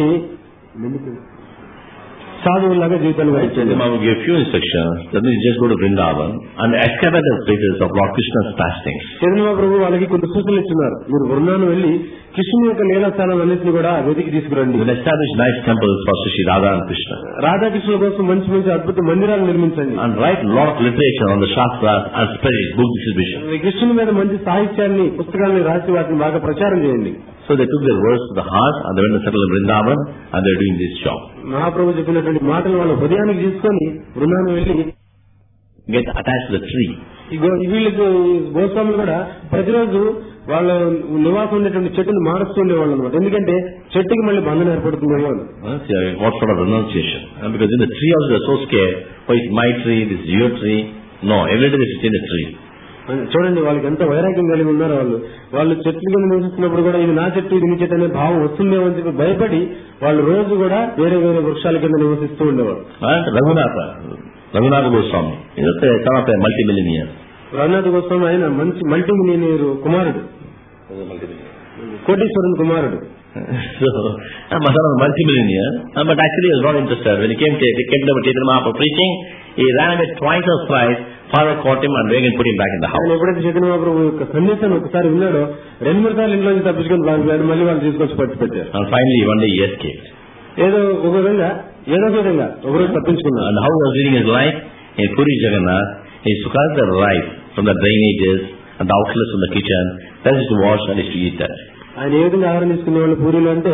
సాధువులాగా జీవితాన్ని Chaitanya గడిచారు Mahaprabhu gave few instructions. That means just go to Vrindavan and excavate the places of Lord Krishna's pastings. Chandrababu ప్రభు వాళ్ళకి కొన్ని సూచనలు ఇస్తున్నారు మీరు బృందాన్ని వెళ్లి కృష్ణుని యొక్క లీలాస్థానం అన్నింటినీ కూడా వెతికి తీసుకురండి You will establish nice temples for Sri Radha and Krishna. రాధాకృష్ణుల కోసం మంచి మంచి అద్భుత మందిరాలు నిర్మించండి And write a lot of literature on the Shastras and spread it, book distribution. ఈ కృష్ణుని మీద మంచి సాహిత్యాన్ని పుస్తకాన్ని రాసి వాటిని బాగా ప్రచారం చేయండి So they took their words to the heart and they went to settle in Vrindavan and they're doing this job. మహాప్రభు చెప్పినటువంటి మాటలు వాళ్ళ హృదయానికి తీసుకొని బృందాన్ని వెళ్లి Get attached to the tree. ఈ గో- వీళ్ళకి ఈ గోస్వాములు కూడా ప్రతిరోజు వాళ్ళ నివాసం ఉండేటువంటి చెట్టును మారుస్తూ ఉండేవాళ్ళు అనమాట ఎందుకంటే చెట్టుకి మళ్ళీ బంధన ఏర్పడుతుందేమో అని Uh, see, uh, what sort of renunciation? Uh, because in the tree also they're so scared. Oh, it's my tree, this is your tree. No, every day they sit in the tree. చూడండి వాళ్ళకి ఎంత వైరాగ్యం కలిగి ఉన్నారు వాళ్ళు వాళ్ళు చెట్లు కింద నివసిస్తున్నప్పుడు కూడా ఇది నా చెట్టు ఇది నీ చెట్టు అనే భావం వస్తుందేమో అని చెప్పి భయపడి వాళ్ళు రోజు కూడా వేరే వేరే వృక్షాల కింద నివసిస్తూ ఉండేవారు And Raghunatha, Raghunatha Goswami, he was a son of a multimillionaire. Raghunath Goswami ఆయన మంచి మల్టీ మిలియనీర్ కుమారుడు కోటీశ్వరుని కుమారుడు so, uh, my son was a multimillionaire, uh, but actually he was not interested. When he came to, he came to Chaitanya Mahaprabhu preaching, he ran away twice or thrice Father caught him and again put him back in the ఆయన house. ఎప్పుడైతే చైతన్య మహాప్రభు యొక్క సందేశాన్ని ఒకసారి విన్నాడో రెండు మూడు సార్లు ఇంట్లో నుంచి తప్పించుకొని పారిపోయాడు మళ్ళీ వాళ్ళు తీసుకొచ్చి పట్టి పెట్టారు And finally, one day he escaped. ఏదో ఒక విధంగా ఏదో ఒక విధంగా ఒకరోజు తప్పించుకున్నాడు And how he was leading his life? In Puri Jagannath, he took out the rice from the drainages and the outlets from the kitchen. That is to wash and is to eat that. ఆయన ఏ విధంగా ఆహారం తీసుకునే వాళ్ళు పూరీలు అంటే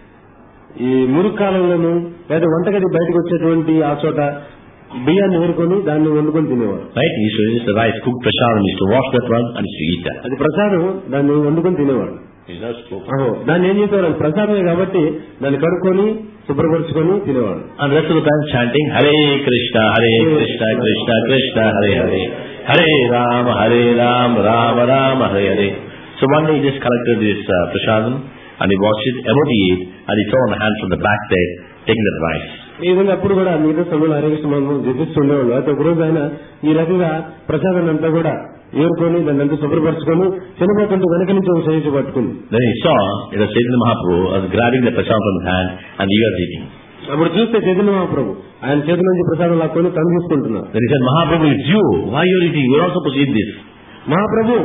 ఈ మురుగు కాలంలోను లేదా వంటగది బయటకు వచ్చేటువంటి ఆ చోట బియ్యాన్ని ఏరుకొని దాన్ని వండుకొని తినేవారు Right? He used to use the rice, cooked prashadam, he used to wash that one and is to eat that. అది ప్రసాదం దాన్ని వండుకొని తినేవాడు He just spoke. అహో దాన్ని ఏం చేసేవారు అది ప్రసాదమే కాబట్టి దాన్ని కడుక్కొని శుభ్రపరుచుకొని తినేవాడు And rest of the time chanting Hare Krishna, Hare Krishna, Krishna Krishna, Hare Hare. Hare Ram, Hare Ram, Ram Ram, Hare Hare. So one day he just collected this uh, prashadam and he washed it, about to eat, and he saw on the hand from the back there, taking the rice. ఈ విధంగా అప్పుడు కూడా మిగతా సమయంలో హరికృష్ణ మంత్రం జపిస్తుండేవాళ్ళు అయితే ఒక రోజు ఆయన ఈ రకంగా ప్రసాదాన్ని అంతా కూడా ఏరుకొని దాన్ని అంతా శుభ్రపరచుకొని చనిపోతుంటే వెనక నుంచి ఒక చేయించి పట్టుకుంది Then he saw it was Chaitanya Mahaprabhu was grabbing the prashadam from his hand and he was eating. అప్పుడు చూస్తే చైతన్య మహాప్రభు ఆయన చేతి నుంచి ప్రసాదం లాక్కొని తను తీసుకుంటున్నారు Then he said, Mahaprabhu, it's you. Why you are eating? You are not supposed to eat this. మహాప్రభు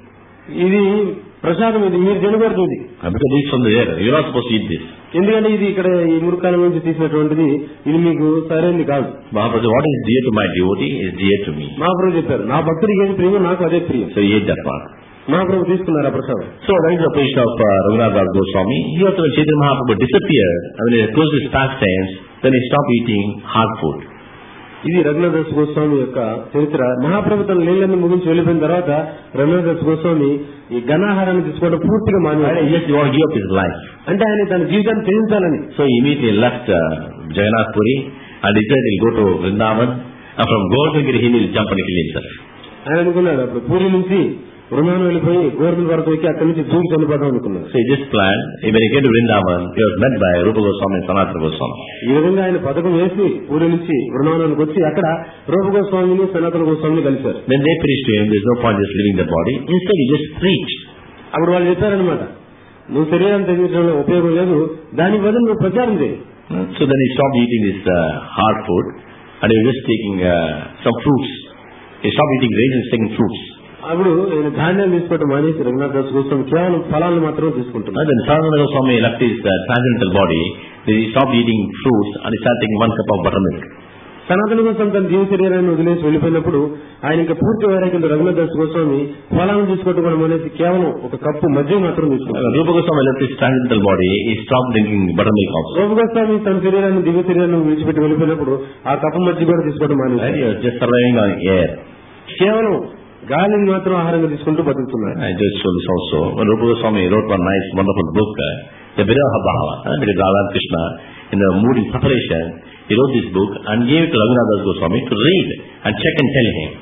ఇది ప్రసాదం ఇది మీరు తినకూడదు ఇది Uh, Because it's from the air. You are not supposed to eat this. ఎందుకంటే ఇది ఇక్కడ ఈ మురుకాలం నుంచి తీసినటువంటిది ఇది మీకు సరైనది కాదు Mahaprabhu said, what is dear to my devotee is dear to me. మహాప్రభు చెప్పారు నా భక్తుడికి ఏది ప్రియం నాకు అదే ప్రియం So he ate that one. మహాప్రభు తీసుకున్నారు ఆ ప్రసాదం So that is the position of uh, Raghunath Das Goswami. He also, when Chaitanya Mahaprabhu disappeared, and when he closed his pastimes, then he stopped eating hard food. ఇది రఘునాథ్ గోస్వామి యొక్క చరిత్ర మహాప్రభు తన లీలన్నీ ముగించి వెళ్ళిపోయిన తర్వాత రఘునాథ్ గోస్వామి ఈ ఘనాహారాన్ని తీసుకోవడం పూర్తిగా And మానేవాడు he just wanted to give up his life. అంటే ఆయన తన జీవితాన్ని త్యజించాలని So he immediately left uh, Jagannath Puri and he said he'll go to Vrindavan. And from Govardhan he will jump and kill himself. ఆయన అనుకున్నాడు అప్పుడు పూరి నుంచి బృందావనం వెళ్ళిపోయి గోవర్ధన్ వరకు ఎక్కి అక్కడి నుంచి దూకి చనిపోతాం అనుకున్నాడు So he just planned, when he came to Vrindavan, he was met by Rupa Goswami and Sanatana Goswami. ఈ విధంగా ఆయన పథకం వేసి పూరి నుంచి బృందావనానికి వచ్చి అక్కడ రూప గోస్వామిని సనాతన గోస్వామిని కలిశారు Then they preached to him, there's no point just leaving the body. Instead he just preached. అప్పుడు వాళ్ళు చెప్పారనమాట నువ్వు శరీరాన్ని తగ్గించడంలో ఉపయోగం లేదు దాని బదులు నువ్వు ప్రచారం చేయి Hmm. So then he stopped eating this uh, hard food and he was just taking uh, some fruits. He stopped eating grains and taking fruits. అప్పుడు నేను ధాన్యాలు తీసుకోవడం మానేసి రఘునాథ్ దాస్ గోస్వామి కేవలం ఫలాలను మాత్రమే And తీసుకుంటున్నాను then Sanatana Goswami left his uh, transcendental body. Then he stopped eating fruits and he started taking one cup of buttermilk. సనాతన కోసం తన జీవ శరీరాన్ని వదిలేసి వెళ్ళిపోయినప్పుడు ఆయన ఇంకా పూర్తి వైరాగ్యంతో రఘునాథ్ దాస్ గోస్వామి ఫలాలను తీసుకోవడం కూడా మానేసి కేవలం ఒక కప్పు మధ్య మాత్రం When తీసుకుంటారు Rupa Goswami left his transcendental body, he stopped drinking buttermilk also. రూప గోస్వామి తన శరీరాన్ని దివ్య శరీరాన్ని విడిచిపెట్టి వెళ్ళిపోయినప్పుడు ఆ కప్పు మధ్య కూడా తీసుకోవడం Right? మానేసి He was just surviving on air. కేవలం గాలిని మాత్రం ఆహారంగా తీసుకుంటూ బతుకుతున్నారు I just show this also. When Rupa Goswami wrote one nice, wonderful book, uh, The Viraha Bhava, uh, because Radha and Krishna, in the mood in separation, he wrote this book and gave it to Raghunath Das Goswami to read and check and tell him.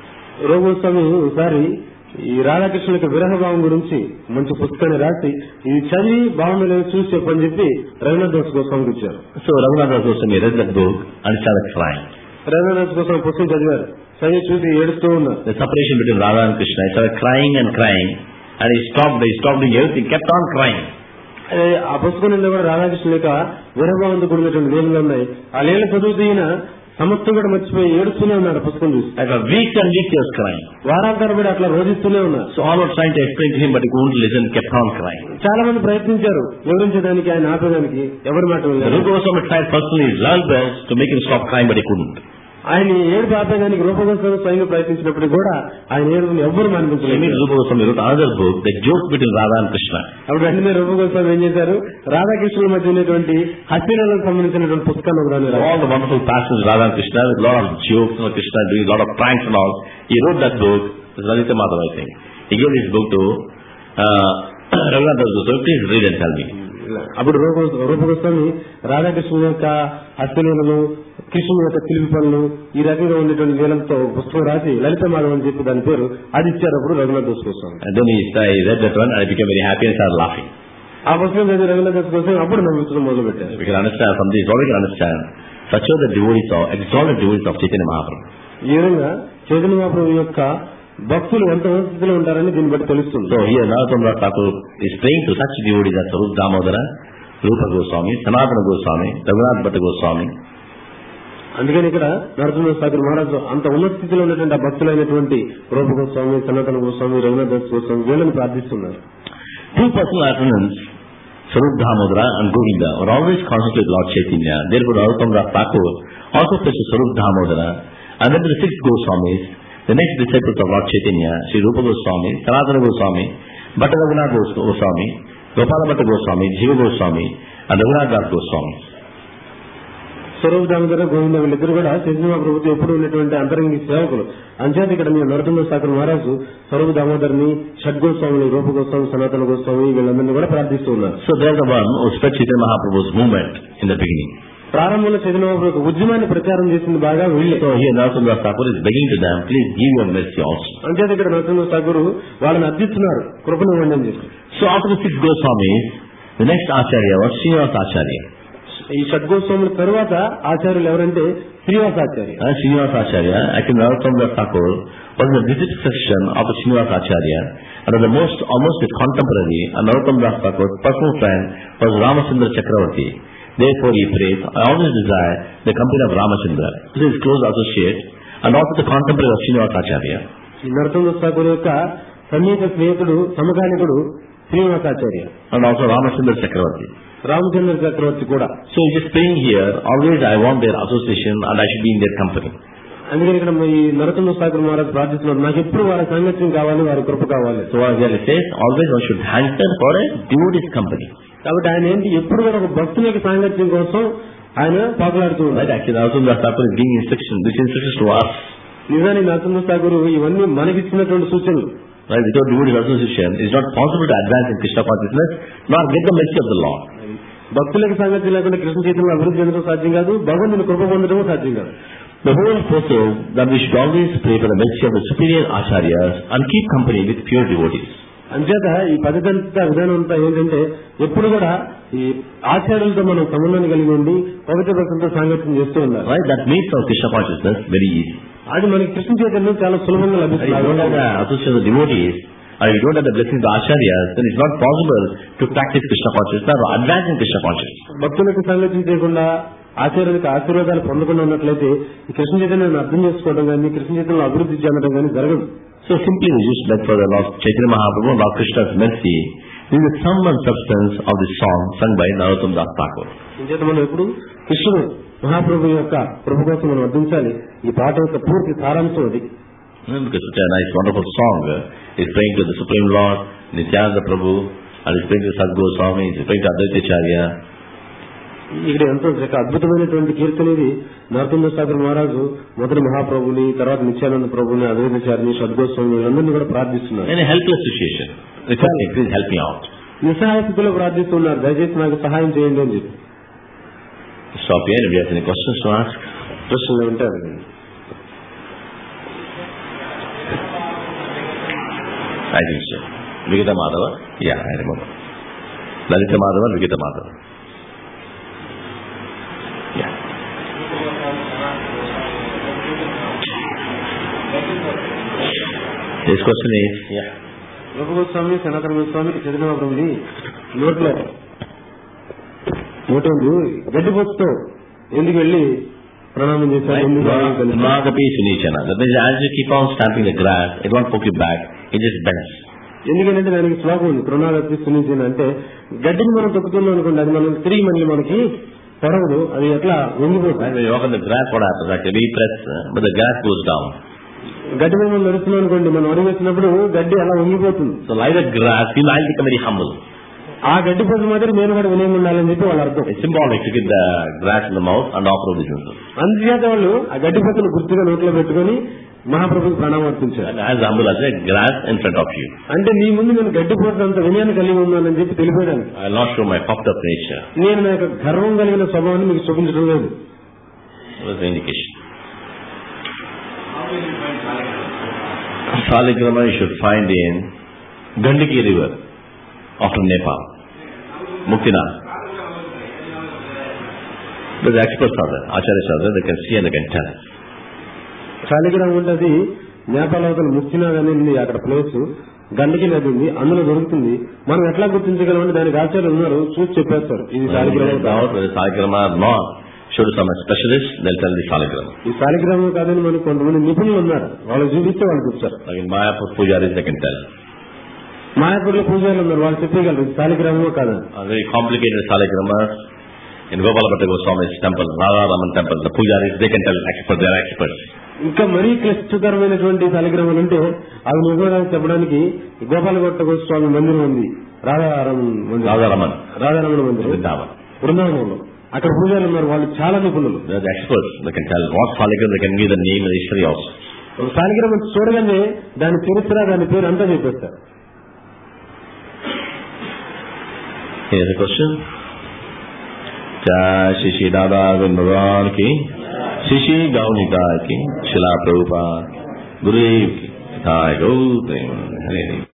రూప గోస్వామి ఒకసారి ఈ రాధాకృష్ణుల యొక్క విరహ భావం గురించి మంచి పుస్తకాన్ని రాసి ఇది చదివి బాగుండలేదు చూసి చెప్పని చెప్పి రఘునాథ్ దాస్ గోస్వామికి ఇచ్చారు So Raghunath Das Goswami read that book and started crying. Raghunath Das Goswami పుస్తకం చదివారు చదివి చూసి ఏడుస్తూ ఉన్నారు The separation between Radha and Krishna, he started crying and crying and he stopped, he stopped doing everything, kept on crying. అదే ఆ పుస్తకం నిండా కూడా రాధాకృష్ణుల యొక్క విరహభావంతో కూడినటువంటి లీలలు ఉన్నాయి ఆ లీల చదువుతూ ఈయన సమస్తం కూడా మర్చిపోయి ఏడుస్తూనే ఉన్నాడు ఆ పుస్తకం చూసి And for weeks and weeks he was crying. వారాల తరబడి అట్లా రోధిస్తూనే ఉన్నారు So all were trying to explain to him but he couldn't listen, kept on crying. చాలా మంది ప్రయత్నించారు వివరించడానికి ఆయన ఆపేదానికి ఎవరి మాట The వినలేదు. Rupa Goswami tried personally his level best to make him stop crying but he couldn't. ఆయన ఏడుపు ఆపేదానికి రూపగోస్వామి స్వయంగా ప్రయత్నించినప్పుడు కూడా ఆయన ఏడుపుని ఎవ్వరు So మానిపించలేదు immediately Rupa Goswami wrote another book, The Joke Between Radha and Krishna. అప్పుడు వెంటనే రూపగోస్వామి ఏం చేశారు రాధాకృష్ణుల మధ్య ఉన్నటువంటి హస్తినాలకు సంబంధించినటువంటి పుస్తకాన్ని ఒకదాన్ని So రాశారు. all the wonderful passages of Radha and Krishna with a lot of jokes, you know, Krishna doing a lot of pranks and all. He wrote that book, it's Lalita Madhava I think. He gave this book to uh, Raghunath Das Goswami, please read and tell me. అప్పుడు రూప- రూపగోస్వామి రాధాకృష్ణుల యొక్క హస్తలీలను కృష్ణుని యొక్క చిలిపి పనులు ఈ రకంగా ఉండేటువంటి లీలలతో పుస్తకం రాసి లలిత మాధవ్ అని చెప్పి దాని పేరు అది ఇచ్చారు అప్పుడు Raghunath Das Goswami And then he, started, he read that one and he became very happy and started laughing. ఆ పుస్తకం చదివి రఘునాథ్ దాస్ గోస్వామి అప్పుడు నమ్మించడం మొదలు పెట్టారు We can understand from this, what we can understand, such are the devotees of, exalted devotees of Chaitanya Mahaprabhu. ఈ విధంగా చైతన్య మహాప్రభు యొక్క భక్తులు ఎంత ఉన్నత స్థితిలో ఉంటారని దీన్ని బట్టి తెలుస్తుంది So here Narottam Thakur is praying to such devotees as Sarup Damodara, Rupa Goswami, Sanatana Goswami, Raghunath Bhatta Goswami, అందుకని ఇక్కడ నరసింహ సాగర్ మహారాజు అంత ఉన్నత స్థితిలో ఉన్నటువంటి ఆ భక్తులైనటువంటి రూప గోస్వామి సనాతన గోస్వామి రఘునాథ్ దాస్ గోస్వామి వీళ్ళని ప్రార్థిస్తున్నారు Two personal attendants, Sarup Dhamodara and Govinda, were always constantly with Lord Chaitanya. Therefore, Narottam Das Thakur also placed Sarup Dhamodara. And then the six Goswamis, the next disciples of Lord Chaitanya, Sri Rupa Goswami, Sanatana Goswami, Bhatta Raghunath Gos- Goswami, Gopala Bhatta Goswami, Jiva Goswami, and Raghunath Das Goswami. Swaroop Damodara Govinda వీళ్ళిద్దరు కూడా చైతన్య ప్రభుత్వం ఎప్పుడు ఉన్నటువంటి అంతరంగి సేవకులు అంచేత ఇక్కడ మీరు నరసింహ సాగర్ మహారాజు స్వరూప్ దామోదర్ని షడ్గోస్వామిని రూప గోస్వామి సనాతన గోస్వామి వీళ్ళందరినీ కూడా ప్రార్థిస్తూ ఉన్నారు So they are the one who spread Chaitanya Mahaprabhu's movement in the beginning. ప్రారంభంలో చైతన్య మహాప్రభు ఉద్యమాన్ని ప్రచారం చేసింది బాగా వీళ్ళే So here Narottam Das Thakur is begging to them, please give your mercy also. అంచేత ఇక్కడ నరసింహ సాగర్ వాళ్ళని అర్థిస్తున్నారు కృపను ఇవ్వండి అని చెప్పి So after the six Goswamis, the next Acharya was Srinivas Acharya. ఈ షడ్గోస్వాముల తరువాత ఆచార్యులు ఎవరంటే Srinivasacharya Uh, Srinivas Acharya, actually Narottam Das Thakur was in the visit section of the Srinivas Acharya and was the most, almost his contemporary and Narottam Das Thakur's personal friend was Ramachandra Chakravarti. Therefore he prays, I always desire the company of Ramachandra. This is his close associate and also the contemporary of Srinivas Acharya. ఈ నరసింహ సాగర్ యొక్క సన్నిహిత స్నేహితుడు సమకాలికుడు Srinivasacharya And also Ramachandra Chakravarti. Ramachandra చక్రవర్తి కూడా So he's just praying here, always I want their association and I should be in their company. అందుకని ఇక్కడ ఈ నరసింహ సాగర్ మహారాజ్ ప్రార్థిస్తున్నారు నాకు ఎప్పుడు వారి సాంగత్యం కావాలి వారి కృప కావాలి So as here it says, always one should hanker for a devotee's company. కాబట్టి ఆయన ఏంటి ఎప్పుడు కూడా ఒక భక్తుల యొక్క సాంగత్యం కోసం ఆయన పాకులాడుతూ Right? ఉన్నారు Actually, Narottam Das Thakur is giving instruction, this instructions to us. నిజానికి నరసింహ సాగర్ ఇవన్నీ మనకిచ్చినటువంటి సూచనలు Right? Without devotee's association, it's not possible to advance in Krishna consciousness, nor get the mercy of the Lord. భక్తులకు సాంగత్యం లేకుండా కృష్ణ చైతన్యం అభివృద్ధి చెందడం సాధ్యం కాదు భగవంతుని కృప పొందడం సాధ్యం కాదు The whole purpose is that we should always pray for the mercy of the superior acharyas and keep company with pure devotees. అంచేత ఈ పద్ధతి అంతా విధానం అంతా ఏంటంటే ఎప్పుడు కూడా ఈ ఆచార్యులతో మనం సంబంధాన్ని కలిగి ఉండి పవిత్ర భక్తులతో సాంగత్యం చేస్తూ ఉండాలి Right? That makes our Krishna consciousness very easy. అది మనకి కృష్ణ చైతన్యం చాలా సులభంగా If you don't have లభిస్తుంది the association of devotees, or you don't have the blessings of the acharyas, then it's not possible to practice Krishna consciousness or advance in Krishna consciousness. భక్తులకు సాంగత్యం చేయకుండా ఆచార్యులకు ఆశీర్వాదాలు పొందకుండా ఉన్నట్లయితే ఈ కృష్ణ చైతన్యాన్ని అర్థం చేసుకోవడం కానీ కృష్ణ చైతన్యంలో అభివృద్ధి చెందడం కానీ జరగదు So simply we just beg for the Lord Chaitanya Mahaprabhu, Lord Krishna's mercy. This is some and substance of the song sung by Narottam Das Thakur. ఇంచేత మనం ఎప్పుడు కృష్ణుడు మహాప్రభు యొక్క కృప కోసం మనం అర్థించాలి ఈ పాట యొక్క పూర్తి సారాంశం అది Hmm, Because such a nice wonderful song uh, is praying to the Supreme Lord, Nityananda Prabhu, and is praying to Sadguru Swami, is praying to Advaita Acharya. ఇక్కడ ఎంతో ఒక అద్భుతమైనటువంటి కీర్తన ఇది నరసింహ సాగర్ మహారాజు మొదటి మహాప్రభుని తర్వాత నిత్యానంద ప్రభుని అద్వైతాచారిని షడ్గోస్వామి వీళ్ళందరినీ కూడా ప్రార్థిస్తున్నారు In a helpless situation, requesting, please help me out. నిస్సహాయ స్థితిలో ప్రార్థిస్తున్నారు దయచేసి నాకు సహాయం చేయండి అని చెప్పి Stop here. If you have any questions to ask, ప్రశ్నలు ఉంటే అడగండి I think so. Vigita Madhava? Yeah, I remember. Lalita Madhava, Vigita Madhava. Yeah. This question is, yeah. Goswami సనాతన గోస్వామి చంద్రబాబు ప్రభుని నోట్లో నోటందు గడ్డిపోతుతో ఎందుకు వెళ్ళి ప్రణామం చేశారు ఎందుకు రావాలని తెలుసు. Nagapi Sunichana. That means as you keep on stamping the grass, it won't poke you back, it just bends. ఎందుకంటే దానికి శ్లోకం ఉంది కృణాగతి సునించిన అంటే గడ్డిని మనం తొక్కుతున్నాం అనుకోండి అది మనం తిరిగి మళ్ళీ మనకి పొడవదు అది ఎట్లా Right? వంగిపోతుంది When you walk on the grass, what happens? Actually, we press, uh, but the grass goes down. గడ్డి మీద మనం నడుస్తున్నాం అనుకోండి మనం అడుగు వేసినప్పుడు గడ్డి అలా వంగిపోతుంది So like the grass, you will become very humble. ఆ గడ్డి పోసిన మాత్రం నేను కూడా వినయం ఉండాలని చెప్పి వాళ్ళ అర్థం It's symbolic to get the grass in the mouth and offer obeisances. అందుచేత వాళ్ళు ఆ గడ్డి పోతను గుర్తుగా నోట్లో పెట్టుకొని మహాప్రభుకి ప్రణామం అర్పించారు And as humble as a grass in front of you. అంటే నీ ముందు నేను గడ్డి పోసినంత వినయాన్ని కలిగి ఉన్నానని చెప్పి తెలిపేయడానికి I will not show my puffed up nature. నేను నా యొక్క గర్వం కలిగిన స్వభావాన్ని మీకు చూపించడం లేదు That's the indication. Saligrama you should find in Gandaki river after Nepal. Muktinath. But the experts are there, acharyas are there, they can see and they can tell. శాలిగ్రామం ఉంటుంది నేపాల్ అవతల ముక్తినాథ్ అని ఉంది అక్కడ ప్లేస్ గండకి నది ఉంది అందులో దొరుకుతుంది మనం ఎట్లా గుర్తించగలం అంటే దానికి ఆచార్యులు ఉన్నారు చూసి చెప్పేస్తారు ఇది When we శాలిగ్రామం find out whether Saligrama or not, show to some specialists, they'll tell the Saligrama. ఈ శాలిగ్రామం కాదని మనకు కొంతమంది నిపుణులు ఉన్నారు వాళ్ళకి చూపిస్తే వాళ్ళు చెప్తారు Like in Mayapur pujaris, they can tell. మాయాపూర్లో పూజారులు ఉన్నారు వాళ్ళు చెప్పగలరు ఇది శాలిగ్రామమో కాదని Uh, very complicated Saligramas. In Gopalabhatta Goswami's temple, Radha Raman temple, the pujaris, they can tell experts, they're experts. ఇంకా మరీ క్లిష్టకరమైనటువంటి శాలిగ్రామాలు అంటే అవి నిజంగా చెప్పడానికి గోపాలగొట్ట గోస్వామి మందిరం ఉంది రాధారామం మందిరం Radha Raman, రాధారమణ మందిరం Vrindavan. బృందావనంలో అక్కడ పూజారులు ఉన్నారు వాళ్ళు చాలా నిపుణులు They're the experts. They can tell what Saligram, they can give the name and the history also. ఒక శాలిగ్రామం చూడగానే దాని చరిత్ర దాని పేరు అంతా చెప్పేస్తారు Here's a question. Jai Shri Shri Dada Vrindavan ki, Shri Shri Gaunika ki, Shila Prabhupada, Gurudev ki, Jai Gaur Prem, Hare Hare.